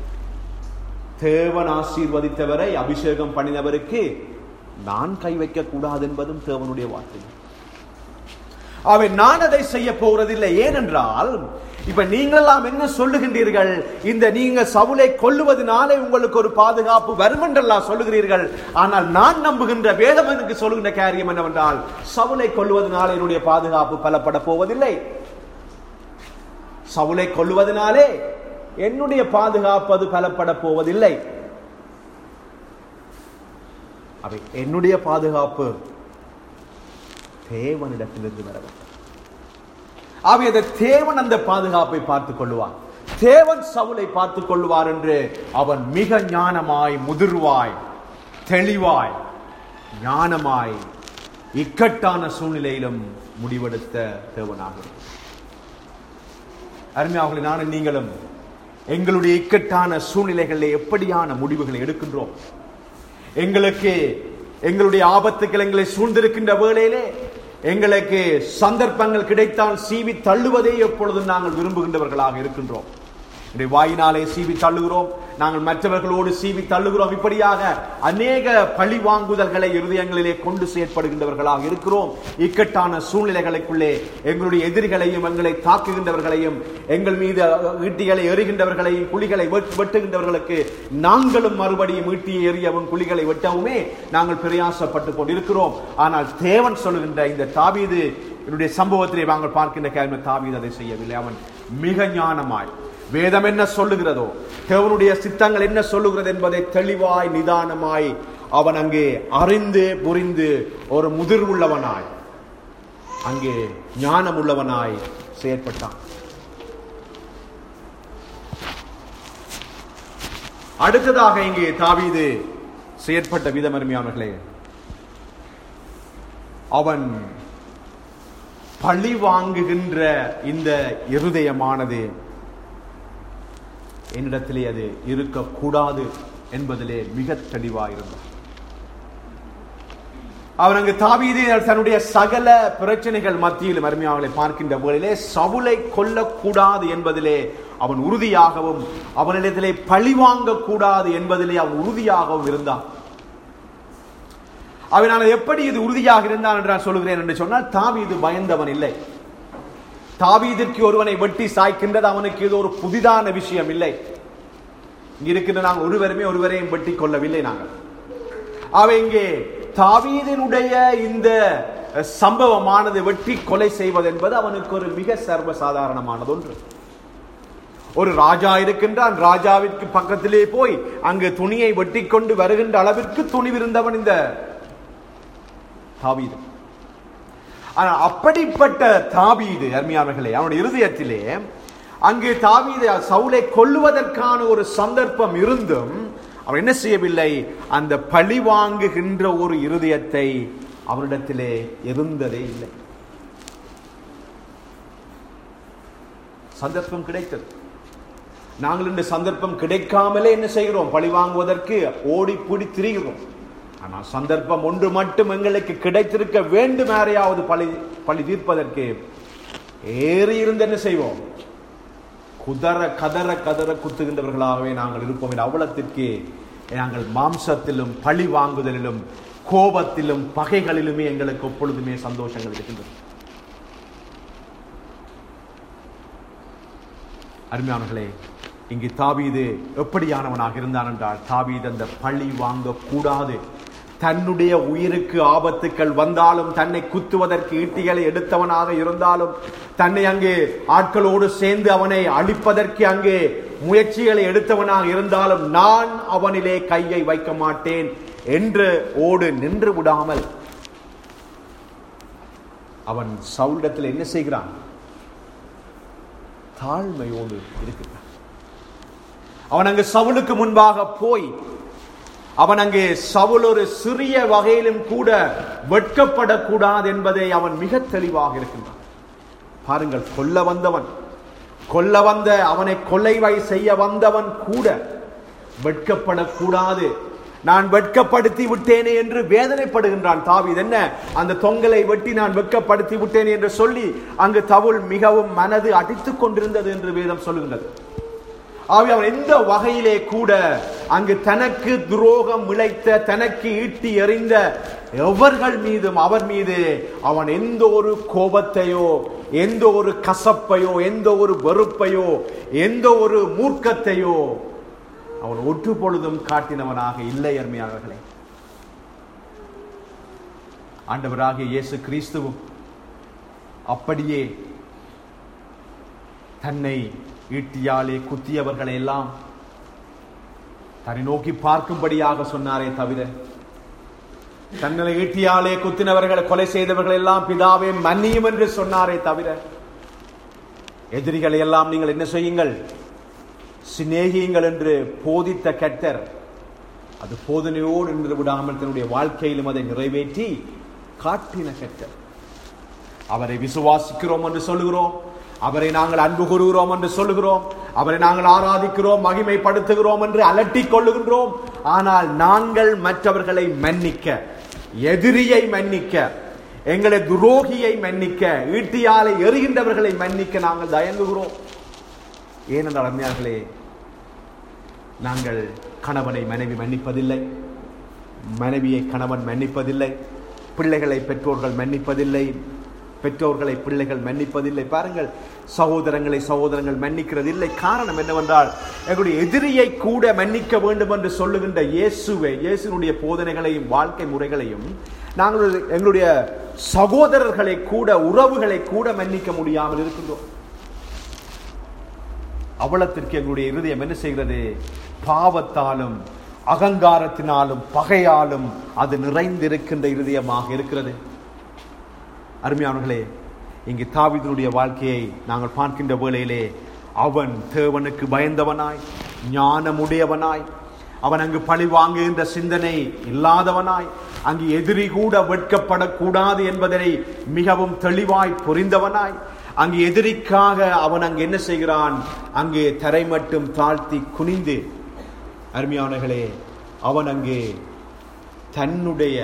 S1: தேவன் ஆசீர்வதித்தவரை அபிஷேகம் பண்ணினவருக்கு நான் கை வைக்க கூடாது என்பதும் தேவனுடைய வார்த்தை அவன் நான் அதை செய்ய போறதில்லை ஏனென்றால் இப்ப நீங்களெல்லாம் என்ன சொல்லுகின்றீர்கள் இந்த நீங்க சவுலை கொல்லுவதனாலே உங்களுக்கு ஒரு பாதுகாப்பு வரும் என்றெல்லாம் சொல்லுகிறீர்கள் ஆனால் நான் நம்புகின்ற வேதம் எனக்கு சொல்லுகின்ற காரியம் என்னவென்றால் சவுலை கொல்லுவதனாலே என்னுடைய பாதுகாப்பு பலப்பட போவதில்லை சவுலை கொல்லுவதனாலே என்னுடைய பாதுகாப்பு அது பலப்பட போவதில்லை அவை என்னுடைய பாதுகாப்பு தேவனிடத்திலிருந்து வர வேண்டும் ஆகவே அந்த தேவன் அந்த பாதுகாப்பை பார்த்துக் கொள்ளுவார் தேவன் சவுலை பார்த்துக் கொள்ளுவார் என்று அவன் மிக ஞானமாய் முதிர்வாய் தெளிவாய் ஞானமாய் இக்கட்டான சூழ்நிலையிலும் முடிவெடுத்த தேவனாக இருக்கிறார். அருமையாவர்களே நானும் நீங்களும் எங்களுடைய இக்கட்டான சூழ்நிலைகளில் எப்படியான முடிவுகளை எடுக்கின்றோம் எங்களுக்கு எங்களுடைய ஆபத்துக்கள் எங்களை சூழ்ந்திருக்கின்ற வேளையிலே எங்களுக்கு சந்தர்ப்பங்கள் கிடைத்தால் சீவி தள்ளுவதே எப்பொழுதும் நாங்கள் விரும்புகின்றவர்களாக இருக்கின்றோம் இன்றைய வாயினாலே சீவி தள்ளுகிறோம் நாங்கள் மற்றவர்களோடு சீவி தள்ளுகிறோம் இப்படியாக அநேக பழி வாங்குதல்களை இருதயங்களிலே கொண்டு செயற்படுகின்றவர்களாக இருக்கிறோம் இக்கட்டான சூழ்நிலைகளுக்குள்ளே எங்களுடைய எதிரிகளையும் எங்களை தாக்குகின்றவர்களையும் எங்கள் மீது ஈட்டிகளை எறிகின்றவர்களையும் குழிகளை வெட்- வெட்டுகின்றவர்களுக்கு நாங்களும் மறுபடியும் ஈட்டியை எறியவும் குழிகளை வெட்டவுமே நாங்கள் பிரயாசப்பட்டு கொண்டிருக்கிறோம் ஆனால் தேவன் சொல்லுகின்ற இந்த தாவீது என்னுடைய சம்பவத்திலே நாங்கள் பார்க்கின்ற கேள்வி தாவீது அதை செய்யவில்லை அவன் மிக ஞானமாய் வேதம் என்ன சொல்லுகிறதோ தேவனுடைய சித்தங்கள் என்ன சொல்லுகிறது என்பதை தெளிவாய் நிதானமாய் அவன் அங்கே அறிந்து புரிந்து ஒரு முதிர் உள்ளவனாய் அங்கே ஞானம் உள்ளவனாய் செயற்பட்டான் அடுத்ததாக இங்கே தாவீது செயற்பட்ட விதம் அருமையானவர்களே அவன் பழி வாங்குகின்ற இந்த இருதயமானது என்னிடத்திலே அது இருக்கக்கூடாது என்பதிலே மிக தெளிவாயிருந்தார் அவன் அங்கு தாவீது தன்னுடைய சகல பிரச்சனைகள் மத்தியிலும் அருமையாவலை பார்க்கின்ற வேளையிலே சவுலை கொல்லக்கூடாது என்பதிலே அவன் உறுதியாகவும் அவனிடத்திலே பழி வாங்கக்கூடாது என்பதிலே அவன் உறுதியாகவும் இருந்தான் அவன் நான் எப்படி இது உறுதியாக இருந்தான் என்று நான் சொல்லுகிறேன் என்று சொன்னால் தாவீது பயந்தவன் இல்லை தாவீதிற்கு ஒருவனை வெட்டி சாய்க்கின்றது அவனுக்கு இது ஒரு புதிதான விஷயம் இல்லை இங்க இருக்கின்ற நாங்கள் ஒருவருமே ஒருவரையும் வெட்டி கொள்ளவில்லை நாங்கள் அவ இங்கே தாவீதினுடைய இந்த சம்பவமானது வெட்டி கொலை செய்வது என்பது அவனுக்கு ஒரு மிக சர்வசாதாரணமானது ஒன்று ஒரு ராஜா இருக்கின்றான் ராஜாவிற்கு பக்கத்திலே போய் அங்கு துணியை வெட்டி கொண்டு வருகின்ற அளவிற்கு துணிவிருந்தவன் இந்த தாவீது ஆனால் அப்படிப்பட்ட தாவீது அருமையானவர்களே அவனுடைய இருதயத்திலே அங்கே தாவீது சவுலை கொல்லுவதற்கான ஒரு சந்தர்ப்பம் இருந்தும் அவன் என்ன செய்யவில்லை அந்த பழி வாங்குகின்ற ஒரு இருதயத்தை அவனிடத்திலே இருந்ததே இல்லை சந்தர்ப்பம் கிடைத்தது நாங்கள் இந்த சந்தர்ப்பம் கிடைக்காமலே என்ன செய்கிறோம் பழி வாங்குவதற்கு ஓடி பிடி திரிகிறோம் ஆனால் சந்தர்ப்பம் ஒன்று மட்டும் எங்களுக்கு கிடைத்திருக்க வேண்டும் யாரையாவது பழி பழி தீர்ப்பதற்கு ஏறி இருந்து என்ன செய்வோம் குதற கதற கதற குத்துகின்றவர்களாகவே நாங்கள் இருப்போம் என்ற அவ்வளத்திற்கு நாங்கள் மாம்சத்திலும் பழி வாங்குதலிலும் கோபத்திலும் பகைகளிலுமே எங்களுக்கு எப்பொழுதுமே சந்தோஷங்கள் இருக்கின்றது அருமையானவர்களே இங்கு தாவீது எப்படியானவனாக இருந்தான் என்றால் தாவீது அந்த பழி வாங்க கூடாது தன்னுடைய உயிருக்கு ஆபத்துக்கள் வந்தாலும் தன்னை குத்துவதற்கு ஈட்டிகளை எடுத்தவனாக இருந்தாலும் தன்னை அங்கே ஆட்களோடு சேர்ந்து அவனை அழிப்பதற்கு அங்கே முயற்சிகளை எடுத்தவனாக இருந்தாலும் நான் அவனிலே கையை வைக்க மாட்டேன் என்று ஓடு நின்று விடாமல் அவன் சவுண்டத்தில் என்ன செய்கிறான் தாழ்மையோடு இருக்கிறான் அவன் அங்கு சவுலுக்கு முன்பாக போய் அவன் அங்கே சவுல் ஒரு சிறிய வகையிலும் கூட வெட்கப்படக்கூடாது என்பதை அவன் மிக தெளிவாக இருக்கின்றான் பாருங்கள் கொல்ல வந்தவன் கொல்ல வந்த அவனை கொலைவை செய்ய வந்தவன் கூட வெட்கப்படக்கூடாது நான் வெட்கப்படுத்தி விட்டேனே என்று வேதனைப்படுகின்றான் தாவீது என்ன அந்த தொங்கலை வெட்டி நான் வெட்கப்படுத்தி விட்டேனே என்று சொல்லி அங்கு தவுள் மிகவும் மனது அடித்துக் கொண்டிருந்தது என்று வேதம் சொல்லுகின்றது ஆகவே அவன் எந்த வகையிலே கூட அங்கு தனக்கு துரோகம் இழைத்த தனக்கு ஈட்டி எறிந்த எவர்கள் மீதும் அவர் மீது அவன் எந்த ஒரு கோபத்தையோ எந்த ஒரு கசப்பையோ எந்த ஒரு வெறுப்பையோ எந்த ஒரு மூர்க்கத்தையோ அவன் ஒற்று பொழுதும் காட்டினவனாக இல்லை அருமையானவர்களே ஆண்டவராகிய இயேசு கிறிஸ்துவும் அப்படியே தன்னை ஈட்டியாலே குத்தியவர்களை எல்லாம் தன்னை நோக்கி பார்க்கும்படியாக சொன்னாரே தவிர தன்னை ஈட்டியாலே குத்தினவர்களை கொலை செய்தவர்கள் எல்லாம் பிதாவே மன்னியும் என்று சொன்னாரே தவிர எதிரிகளை எல்லாம் நீங்கள் என்ன செய்யுங்கள் சிநேகியுங்கள் என்று போதித்த கட்டர் அது போதனையோடு நின்று விடாமல் தன்னுடைய வாழ்க்கையிலும் அதை நிறைவேற்றி காட்டின கட்டர் அவரை விசுவாசிக்கிறோம் என்று சொல்லுகிறோம் அவரை நாங்கள் அன்பு கூறுகிறோம் என்று சொல்லுகிறோம் அவரை நாங்கள் ஆராதிக்கிறோம் மகிமைப்படுத்துகிறோம் என்று அலட்டிக் கொள்ளுகின்றோம் ஆனால் நாங்கள் மற்றவர்களை மன்னிக்க எதிரியை மன்னிக்க எங்களை துரோகியை மன்னிக்க ஈட்டியாலை எறிகின்றவர்களை மன்னிக்க நாங்கள் தயங்குகிறோம் ஏனென்றால் அருமையார்களே நாங்கள் கணவனை மனைவி மன்னிப்பதில்லை மனைவியை கணவன் மன்னிப்பதில்லை பிள்ளைகளை பெற்றோர்கள் மன்னிப்பதில்லை பெற்றோர்களை பிள்ளைகள் மன்னிப்பதில்லை பாருங்கள் சகோதரங்களை சகோதரங்கள் மன்னிக்கிறதில்லை காரணம் என்னவென்றால் எங்களுடைய எதிரியை கூட மன்னிக்க வேண்டும் என்று சொல்லுகின்ற இயேசுவை இயேசுனுடைய போதனைகளையும் வாழ்க்கை முறைகளையும் நாங்கள் எங்களுடைய சகோதரர்களை கூட உறவுகளை கூட மன்னிக்க முடியாமல் இருக்கின்றோம் அவலத்திற்கு எங்களுடைய இருதயம் என்ன செய்கிறது பாவத்தாலும் அகங்காரத்தினாலும் பகையாலும் அது நிறைந்திருக்கின்ற இருதயமாக இருக்கிறது அருமையானவர்களே இங்கு தாவிதனுடைய வாழ்க்கையை நாங்கள் பார்க்கின்ற வேளையிலே அவன் தேவனுக்கு பயந்தவனாய் ஞானமுடையவனாய் அவன் அங்கு பழி வாங்குகின்ற சிந்தனை இல்லாதவனாய் அங்கு எதிரி கூட வெட்கப்படக்கூடாது என்பதனை மிகவும் தெளிவாய் புரிந்தவனாய் அங்கு எதிரிக்காக அவன் அங்கு என்ன செய்கிறான் அங்கே தரை மட்டும் தாழ்த்தி குனிந்து அருமையானர்களே அவன் அங்கே தன்னுடைய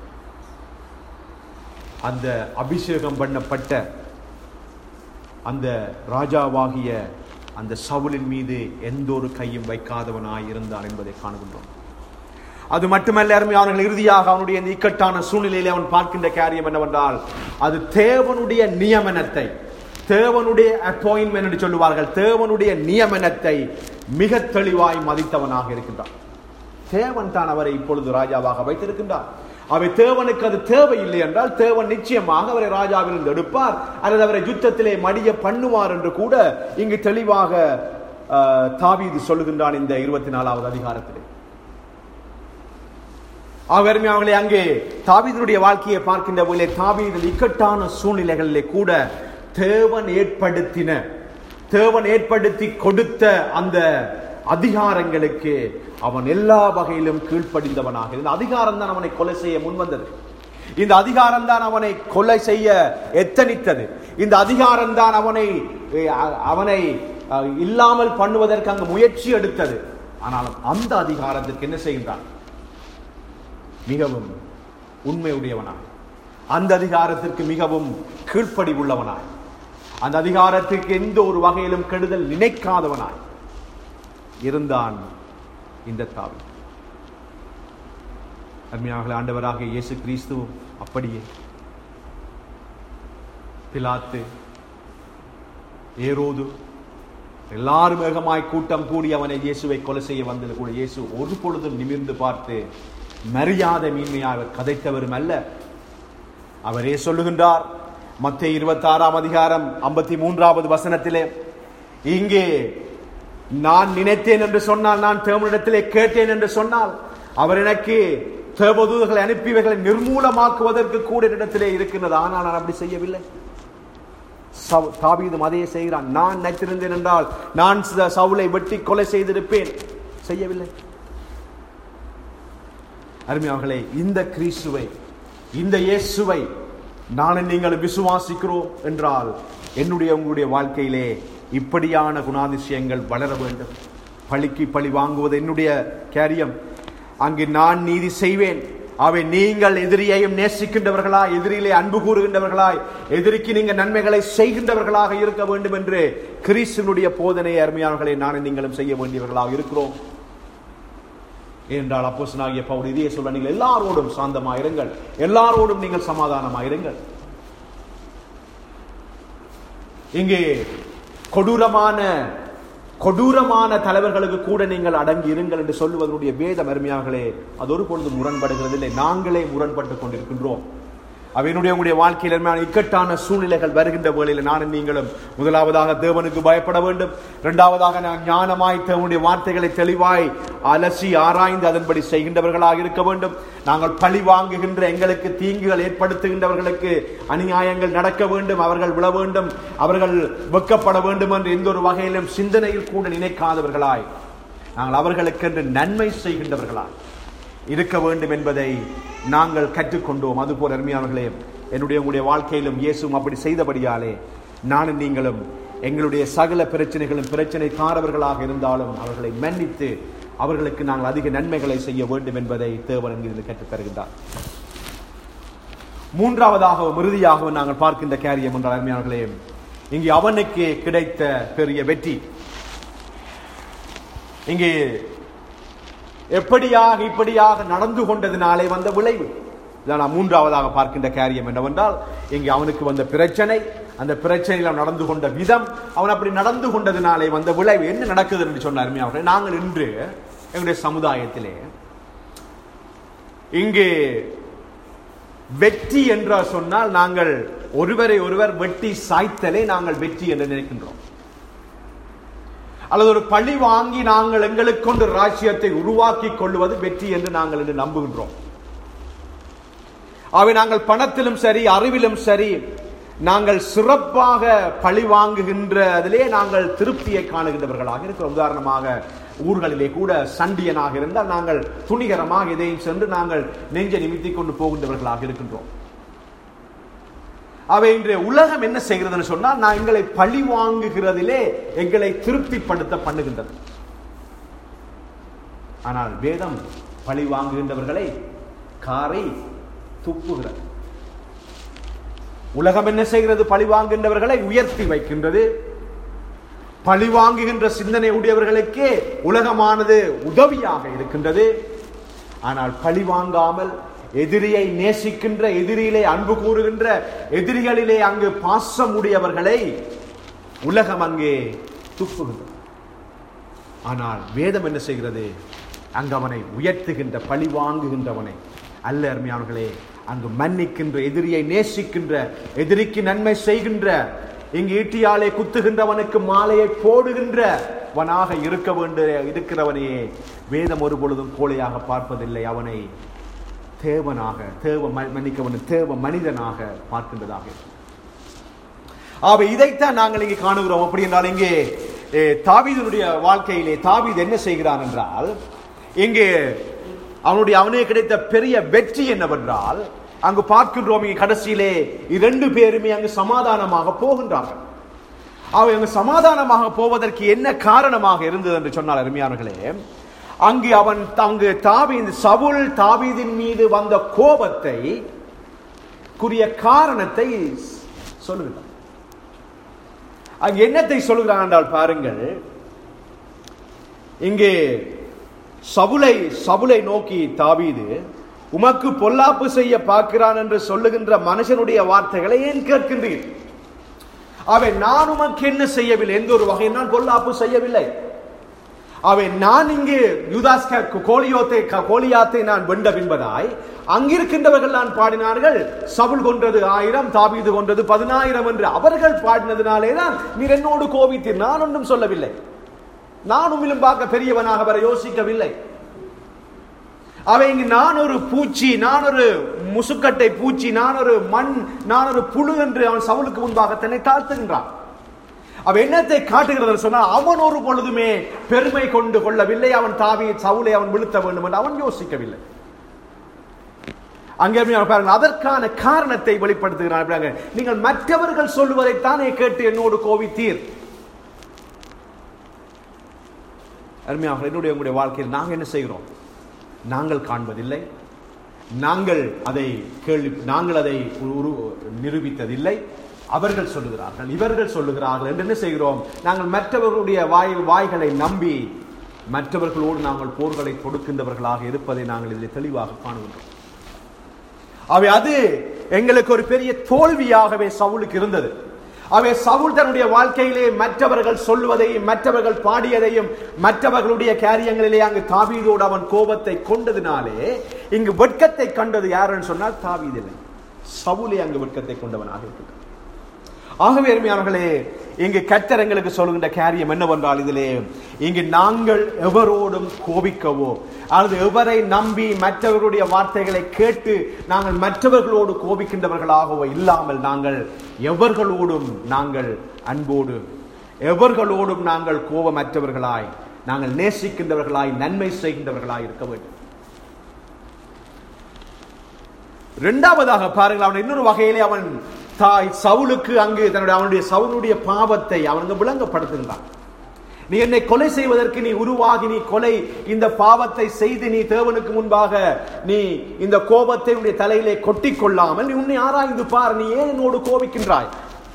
S1: அந்த அபிஷேகம் பண்ணப்பட்ட அந்த ராஜாவாகிய அந்த சவுலின் மீது எந்த ஒரு கையும் வைக்காதவனாய் இருந்தான் என்பதை காணுகின்றோம் அது மட்டுமல்ல அருமையானவர்கள் இறுதியாக அவனுடைய இந்த இக்கட்டான சூழ்நிலையிலே அவன் பார்க்கின்ற காரியம் என்னவென்றால் அது தேவனுடைய நியமனத்தை தேவனுடைய அப்பாயின்மெண்ட் என்று சொல்லுவார்கள் தேவனுடைய நியமனத்தை மிக தெளிவாய் மதித்தவனாக இருக்கின்றான் தேவன் தான் அவரை இப்பொழுது ராஜாவாக வைத்திருக்கின்றார் அவை தேவனுக்கு அது தேவையில்லை என்றால் தேவன் நிச்சயமாக அவரை ராஜாவிலிருந்து எடுப்பார் அல்லது அவரை யுத்தத்திலே மடிய பண்ணுவார் என்று கூட இங்கு தெளிவாக தாவீது சொல்லுகின்றான் இந்த இருபத்தி நாலாவது அதிகாரத்திலே அவருமே அவர்களை அங்கே தாவீதனுடைய வாழ்க்கையை பார்க்கின்ற போலே தாவீது இக்கட்டான சூழ்நிலைகளிலே கூட தேவன் ஏற்படுத்தின தேவன் ஏற்படுத்தி கொடுத்த அந்த அதிகாரங்களுக்கு அவன் எல்லா வகையிலும் கீழ்ப்படிந்தவனாக இந்த அதிகாரம் தான் அவனை கொலை செய்ய முன்வந்தது இந்த அதிகாரம் தான் அவனை கொலை செய்ய எத்தனித்தது இந்த அதிகாரம் தான் அவனை அஹ், அவனை அஹ், இல்லாமல் பண்ணுவதற்கு அங்கு முயற்சி எடுத்தது ஆனாலும் அந்த அதிகாரத்திற்கு என்ன செய்கின்றான் மிகவும் உண்மையுடையவனாய் அந்த அதிகாரத்திற்கு மிகவும் கீழ்ப்படி உள்ளவனாய் அந்த அதிகாரத்திற்கு எந்த ஒரு வகையிலும் கெடுதல் நினைக்காதவனாய் இருந்தான் இந்த தாவி அருமையாக ஆண்டவராக இயேசு கிறிஸ்துவும் அப்படியே பிலாத்து ஏரோது எல்லாரும் வேகமாய் கூட்டம் கூடி அவனை இயேசுவை கொலை செய்ய வந்தது கூட இயேசு ஒரு பொழுதும் நிமிர்ந்து பார்த்து மரியாதை மீன்மையாக கதைத்தவரும் அல்ல அவரே சொல்லுகின்றார் மத்திய இருபத்தி ஆறாம் அதிகாரம் ஐம்பத்தி மூன்றாவது வசனத்திலே இங்கே நான் நினைத்தேன் என்று சொன்னால் நான் தேவனிடத்திலே கேட்டேன் என்று சொன்னால் அவர் எனக்கு தேவதூதர்களை அனுப்பியவைகளை நிர்மூலமாக்குவதற்கு கூட இடத்திலே இருக்கின்றது ஆனால் நான் அப்படி செய்யவில்லை சவு- தாவீதும் அதையே செய்கிறான் நான் நினைத்திருந்தேன் என்றால் நான் ச- சவுலை வெட்டி கொலை செய்திருப்பேன் செய்யவில்லை அருமையார்களே இந்த கிறிஸ்துவை இந்த இயேசுவை நானும் நீங்கள் விசுவாசிக்கிறோம் என்றால் என்னுடைய உங்களுடைய வாழ்க்கையிலே இப்படியான குணாதிசயங்கள் வளர வேண்டும் பழிக்கு பழி வாங்குவது என்னுடைய காரியம் அங்கு நான் நீதி செய்வேன் அவை நீங்கள் எதிரியையும் நேசிக்கின்றவர்களா எதிரிலே அன்பு கூறுகின்றவர்களாய் எதிரிக்கு நீங்கள் நன்மைகளை செய்கின்றவர்களாக இருக்க வேண்டும் என்று கிறிஸ்துனுடைய போதனையை அருமையானவர்களை நானும் நீங்களும் செய்ய வேண்டியவர்களாக இருக்கிறோம் என்றால் அப்போஸ்தலனாகிய பவுல் இதையே சொல்ல நீங்கள் எல்லாரோடும் சாந்தமாயிருங்கள் எல்லாரோடும் நீங்கள் சமாதானமாயிருங்கள் இங்கே கொடூரமான கொடூரமான தலைவர்களுக்கு கூட நீங்கள் அடங்கி இருங்கள் என்று சொல்லுவதனுடைய வேதம் அருமையார்களே அது ஒரு பொழுது முரண்படுகிறதில்லை நாங்களே முரண்பட்டுக் கொண்டிருக்கின்றோம் அவையினுடைய உங்களுடைய வாழ்க்கையில் அருமையான இக்கட்டான சூழ்நிலைகள் வருகின்ற வேளையில் நானும் நீங்களும் முதலாவதாக தேவனுக்கு பயப்பட வேண்டும் இரண்டாவதாக நான் ஞானமாய் தேவனுடைய வார்த்தைகளை தெளிவாய் அலசி ஆராய்ந்து அதன்படி செய்கின்றவர்களாக இருக்க வேண்டும் நாங்கள் பழி வாங்குகின்ற எங்களுக்கு தீங்குகள் ஏற்படுத்துகின்றவர்களுக்கு அநியாயங்கள் நடக்க வேண்டும் அவர்கள் விழ வேண்டும் அவர்கள் வெக்கப்பட வேண்டும் என்று எந்த ஒரு வகையிலும் சிந்தனையில் கூட நினைக்காதவர்களாய் நாங்கள் அவர்களுக்கென்று நன்மை செய்கின்றவர்களாய் இருக்க வேண்டும் என்பதை நாங்கள் கற்றுக்கொண்டோம் அதுபோல் அருமையானவர்களே என்னுடைய உங்களுடைய வாழ்க்கையிலும் இயேசுவும் அப்படி செய்தபடியாலே நானும் நீங்களும் எங்களுடைய சகல பிரச்சனைகளும் பிரச்சனைக்காரவர்களாக இருந்தாலும் அவர்களை மன்னித்து அவர்களுக்கு நாங்கள் அதிக நன்மைகளை செய்ய வேண்டும் என்பதை தேவன் இங்கிருந்து கற்றுத் தருகின்றார் மூன்றாவதாகவும் இறுதியாகவும் நாங்கள் பார்க்கின்ற காரியம் என்றால் அருமையானவர்களே இங்கே அவனுக்கு கிடைத்த பெரிய வெற்றி இங்கே எப்படியாக இப்படியாக நடந்து கொண்டதினாலே வந்த விளைவு இதான் நாம் மூன்றாவதாக பார்க்கின்ற காரியம் என்னவென்றால் இங்கே அவனுக்கு வந்த பிரச்சனை அந்த பிரச்சனையில் அவன் நடந்து கொண்ட விதம் அவன் அப்படி நடந்து கொண்டதினாலே வந்த விளைவு என்ன நடக்குது என்று சொன்னார் அவர்கள் நாங்கள் இன்று எங்களுடைய சமுதாயத்திலே இங்கே வெற்றி என்று சொன்னால் நாங்கள் ஒருவரை ஒருவர் வெட்டி சாய்த்தலே நாங்கள் வெற்றி என்று நினைக்கின்றோம் அல்லது ஒரு பழி வாங்கி நாங்கள் எங்களுக்கொண்டு ராஜ்யத்தை உருவாக்கி கொள்வது வெற்றி என்று நாங்கள் என்று நம்புகின்றோம் அவை நாங்கள் பணத்திலும் சரி அறிவிலும் சரி நாங்கள் சிறப்பாக பழி வாங்குகின்ற அதிலே நாங்கள் திருப்தியை காணுகின்றவர்களாக இருக்கிறோம் உதாரணமாக ஊர்களிலே கூட சண்டியனாக இருந்தால் நாங்கள் துணிகரமாக இதையும் சென்று நாங்கள் நெஞ்ச நிமித்திக் கொண்டு போகின்றவர்களாக இருக்கின்றோம் அவை இன்றைய உலகம் என்ன செய்கிறதுன்னு சொன்னால் நான் எங்களை பழி வாங்குகிறதிலே எங்களை திருப்திப்படுத்த பண்ணுகின்றது ஆனால் வேதம் பழி வாங்குகின்றவர்களை காரை துப்புகிறது உலகம் என்ன செய்கிறது பழி வாங்குகின்றவர்களை உயர்த்தி வைக்கின்றது பழி வாங்குகின்ற சிந்தனை உடையவர்களுக்கே உலகமானது உதவியாக இருக்கின்றது ஆனால் பழி வாங்காமல் எதிரியை நேசிக்கின்ற எதிரியிலே அன்பு கூறுகின்ற எதிரிகளிலே அங்கு பாசம் உடையவர்களை உலகம் அங்கே துப்புகின்றது ஆனால் வேதம் என்ன செய்கிறது அங்கு அவனை உயர்த்துகின்ற பழி வாங்குகின்றவனை அல்ல அருமையானவர்களே அங்கு மன்னிக்கின்ற எதிரியை நேசிக்கின்ற எதிரிக்கு நன்மை செய்கின்ற இங்கு ஈட்டியாலே குத்துகின்றவனுக்கு மாலையை போடுகின்றவனாக இருக்க வேண்டிய இருக்கிறவனையே வேதம் ஒரு பொழுதும் கோழையாக பார்ப்பதில்லை அவனை தேவனாக தேவ ம- மன்னிக்க வேண்டும் தேவ மனிதனாக பார்க்கின்றதாக இருக்கிறது. ஆக இதைத்தான் நாங்கள் இங்கே காணுகிறோம் அப்படி என்றால் இங்கே ஏ, தாவீதுனுடைய வாழ்க்கையிலே தாவீது என்ன செய்கிறான் என்றால் இங்கே அவனுடைய அவனுக்கு கிடைத்த பெரிய வெற்றி என்னவென்றால் அங்கு பார்க்கின்றோம் இங்கே கடைசியிலே இரண்டு பேருமே அங்கு சமாதானமாக போகின்றார்கள் அவை அங்கு சமாதானமாக போவதற்கு என்ன காரணமாக இருந்தது என்று சொன்னால் அருமையானர்களே அங்கு அவன் அங்கு தாவீது சவுல் தாவீதின் மீது வந்த கோபத்தை குறிய காரணத்தை சொல்லுகிறார் அங்கு என்னத்தை சொல்லுகிறான் என்றால் பாருங்கள் இங்கே சவுலை சவுலை நோக்கி தாவீது உமக்கு பொல்லாப்பு செய்ய பார்க்கிறான் என்று சொல்லுகின்ற மனுஷனுடைய வார்த்தைகளை ஏன் கேட்கின்றீர் அவன் நான் உமக்கு என்ன செய்யவில்லை எந்த ஒரு வகையில் நான் பொல்லாப்பு செய்யவில்லை அவன் நான் இங்கு யூதாஸ் க- கோலியோத்தை க- கோலியாத்தை நான் வெண்ட பின்பதாய் அங்கிருக்கின்றவர்கள் நான் பாடினார்கள் சவுல் கொன்றது ஆயிரம் தாவீது கொன்றது பதினாயிரம் என்று அவர்கள் பாடினதினாலே தான் நீர் என்னோடு கோபித்தீர் நான் ஒன்றும் சொல்லவில்லை நான் உம்மிலும் பார்க்க பெரியவனாக வர யோசிக்கவில்லை அவை இங்கு நான் ஒரு பூச்சி நான் ஒரு முசுக்கட்டை பூச்சி நான் ஒரு மண் நான் ஒரு புழு என்று அவன் சவுலுக்கு முன்பாக தன்னை தாழ்த்துகின்றான் அவன் என்னத்தை காட்டுகிறது என்று சொன்னால் அவன் ஒரு பொழுதுமே பெருமை கொண்டு கொள்ளவில்லை அவன் தாவி சவுலை அவன் வீழ்த்த வேண்டும் என்று அவன் யோசிக்கவில்லை அங்கே அவன் பாருங்கள் அதற்கான காரணத்தை வெளிப்படுத்துகிறான் பாருங்க. நீங்கள் மற்றவர்கள் சொல்லுவதைத்தானே கேட்டு என்னோடு கோவித்தீர் அருமையாக என்னுடைய உங்களுடைய வாழ்க்கையில் நாங்கள் என்ன செய்கிறோம் நாங்கள் காண்பதில்லை நாங்கள் அதை கேள்வி நாங்கள் அதை உரு நிரூபித்ததில்லை அவர்கள் சொல்லுகிறார்கள் இவர்கள் சொல்லுகிறார்கள் என்று என்ன செய்கிறோம் நாங்கள் மற்றவர்களுடைய வாய் வாய்களை நம்பி மற்றவர்களோடு நாங்கள் போர்களை கொடுக்கின்றவர்களாக இருப்பதை நாங்கள் இதில் தெளிவாக காணுகின்றோம் அவை அது எங்களுக்கு ஒரு பெரிய தோல்வியாகவே சவுலுக்கு இருந்தது அவை சவுல் தன்னுடைய வாழ்க்கையிலே மற்றவர்கள் சொல்லுவதையும் மற்றவர்கள் பாடியதையும் மற்றவர்களுடைய காரியங்களிலே அங்கு தாவீதோடு அவன் கோபத்தை கொண்டதினாலே இங்கு வெட்கத்தை கண்டது யாருன்னு சொன்னால் தாவீதில்லை சவுலே அங்கு வெட்கத்தை கொண்டவனாக இருக்கிறான் ஆகவே அருமையானவர்களே இங்கு கர்த்தர் எங்களுக்கு சொல்லுகின்ற காரியம் என்னவென்றால் இதிலே இங்கு நாங்கள் எவரோடும் கோபிக்கவோ அல்லது எவரை நம்பி மற்றவர்களுடைய வார்த்தைகளை கேட்டு நாங்கள் மற்றவர்களோடு கோபிக்கின்றவர்களாகவோ இல்லாமல் நாங்கள் எவர்களோடும் நாங்கள் அன்போடு எவர்களோடும் நாங்கள் கோபமற்றவர்களாய் நாங்கள் நேசிக்கின்றவர்களாய் நன்மை செய்கின்றவர்களாய் இருக்க வேண்டும் இரண்டாவதாக பாருங்கள் அவன் இன்னொரு வகையிலே அவன் தாய் சவுலுக்கு அங்கு தன்னுடைய அவனுடைய சவுலுடைய பாவத்தை அவனுக்கு விளங்கப்படுத்துகிறான் நீ என்னை கொலை செய்வதற்கு நீ உருவாகி நீ கொலை இந்த பாவத்தை செய்து நீ தேவனுக்கு முன்பாக நீ இந்த கோபத்தை உன்னுடைய தலையிலே கொட்டிக் கொள்ளாமல் நீ உன்னை ஆராய்ந்து பார் நீ ஏன் என்னோடு கோபிக்கின்றாய்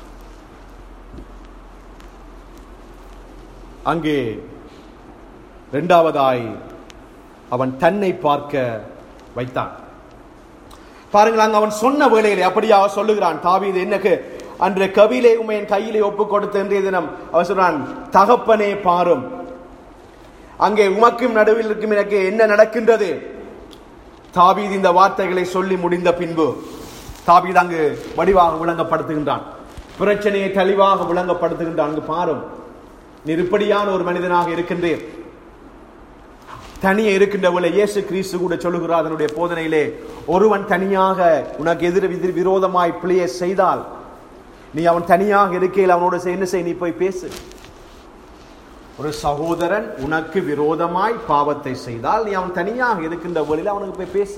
S1: அங்கே இரண்டாவதாய் அவன் தன்னை பார்க்க வைத்தான் பாருங்கள் அங்க அவன் சொன்ன வேளையிலே அப்படியாக சொல்லுகிறான் தாவீது என்னக்கு அன்று கவிலே உமை என் கையிலே ஒப்பு கொடுத்த இன்றைய தினம் அவன் சொல்றான் தகப்பனே பாரும் அங்கே உமக்கும் நடுவில் இருக்கும் எனக்கு என்ன நடக்கின்றது தாவீது இந்த வார்த்தைகளை சொல்லி முடிந்த பின்பு தாவீது அங்கு வடிவாக விளங்கப்படுத்துகின்றான் பிரச்சனையை தெளிவாக விளங்கப்படுத்துகின்றான் அங்கு பாரும் நீர் இப்படியான ஒரு மனிதனாக இருக்கின்றீர் தனியே இருக்கின்ற போல இயேசு கிறிஸ்து கூட சொல்லுகிறார் அதனுடைய போதனையிலே ஒருவன் தனியாக உனக்கு எதிர் எதிர் விரோதமாய் பிழையை செய்தால் நீ அவன் தனியாக இருக்கையில் அவனோட செய்- என்ன செய் நீ போய் பேசு ஒரு சகோதரன் உனக்கு விரோதமாய் பாவத்தை செய்தால் நீ அவன் தனியாக இருக்கின்ற வழியில் அவனுக்கு போய் பேசு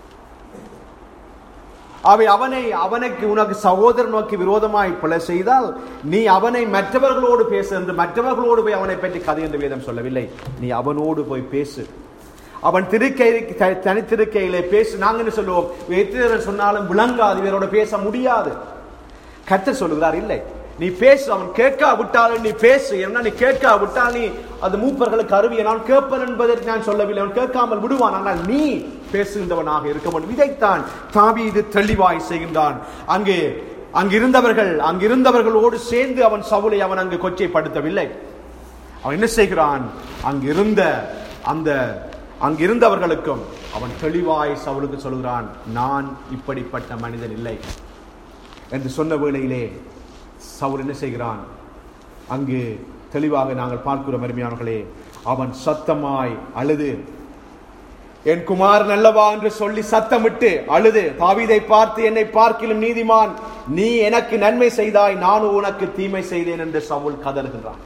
S1: அவை அவனை அவனுக்கு உனக்கு சகோதரன் நோக்கி விரோதமாய் பிழை செய்தால் நீ அவனை மற்றவர்களோடு பேசு என்று மற்றவர்களோடு போய் அவனை பற்றி கதை என்று வேதம் சொல்லவில்லை நீ அவனோடு போய் பேசு அவன் திருக்கை த- தனித்திருக்கையிலே பேசு நாங்க என்ன சொல்லுவோம் எத்தனை சொன்னாலும் விளங்காது இவரோட பேச முடியாது கர்த்தர் சொல்லுகிறார் இல்லை நீ பேசு அவன் கேட்கா விட்டாலும் நீ பேசு ஏன்னா நீ கேட்கா விட்டால் நீ அது மூப்பர்களுக்கு அருவிய நான் கேட்பன் என்பதற்கு நான் சொல்லவில்லை அவன் கேட்காமல் விடுவான் ஆனால் நீ பேசுகின்றவனாக இருக்க வேண்டும் இதைத்தான் தாவீது தெளிவாய் செய்கின்றான் அங்கே அங்கிருந்தவர்கள் அங்கிருந்தவர்களோடு சேர்ந்து அவன் சவுலை அவன் அங்கு கொச்சைப்படுத்தவில்லை அவன் என்ன செய்கிறான் அங்கிருந்த அந்த அங்கிருந்தவர்களுக்கும் அவன் தெளிவாய் சவுலுக்கு சொல்கிறான் நான் இப்படிப்பட்ட மனிதன் இல்லை என்று சொன்ன வேளையிலே சவுல் என்ன செய்கிறான் அங்கு தெளிவாக நாங்கள் பார்க்கிறோம் அருமையானவர்களே அவன் சத்தமாய் அழுது என் குமாரன் அல்லவா என்று சொல்லி சத்தமிட்டு அழுது தாவீதை பார்த்து என்னை பார்க்கிலும் நீதிமான் நீ எனக்கு நன்மை செய்தாய் நானும் உனக்கு தீமை செய்தேன் என்று சவுல் கதறுகின்றான்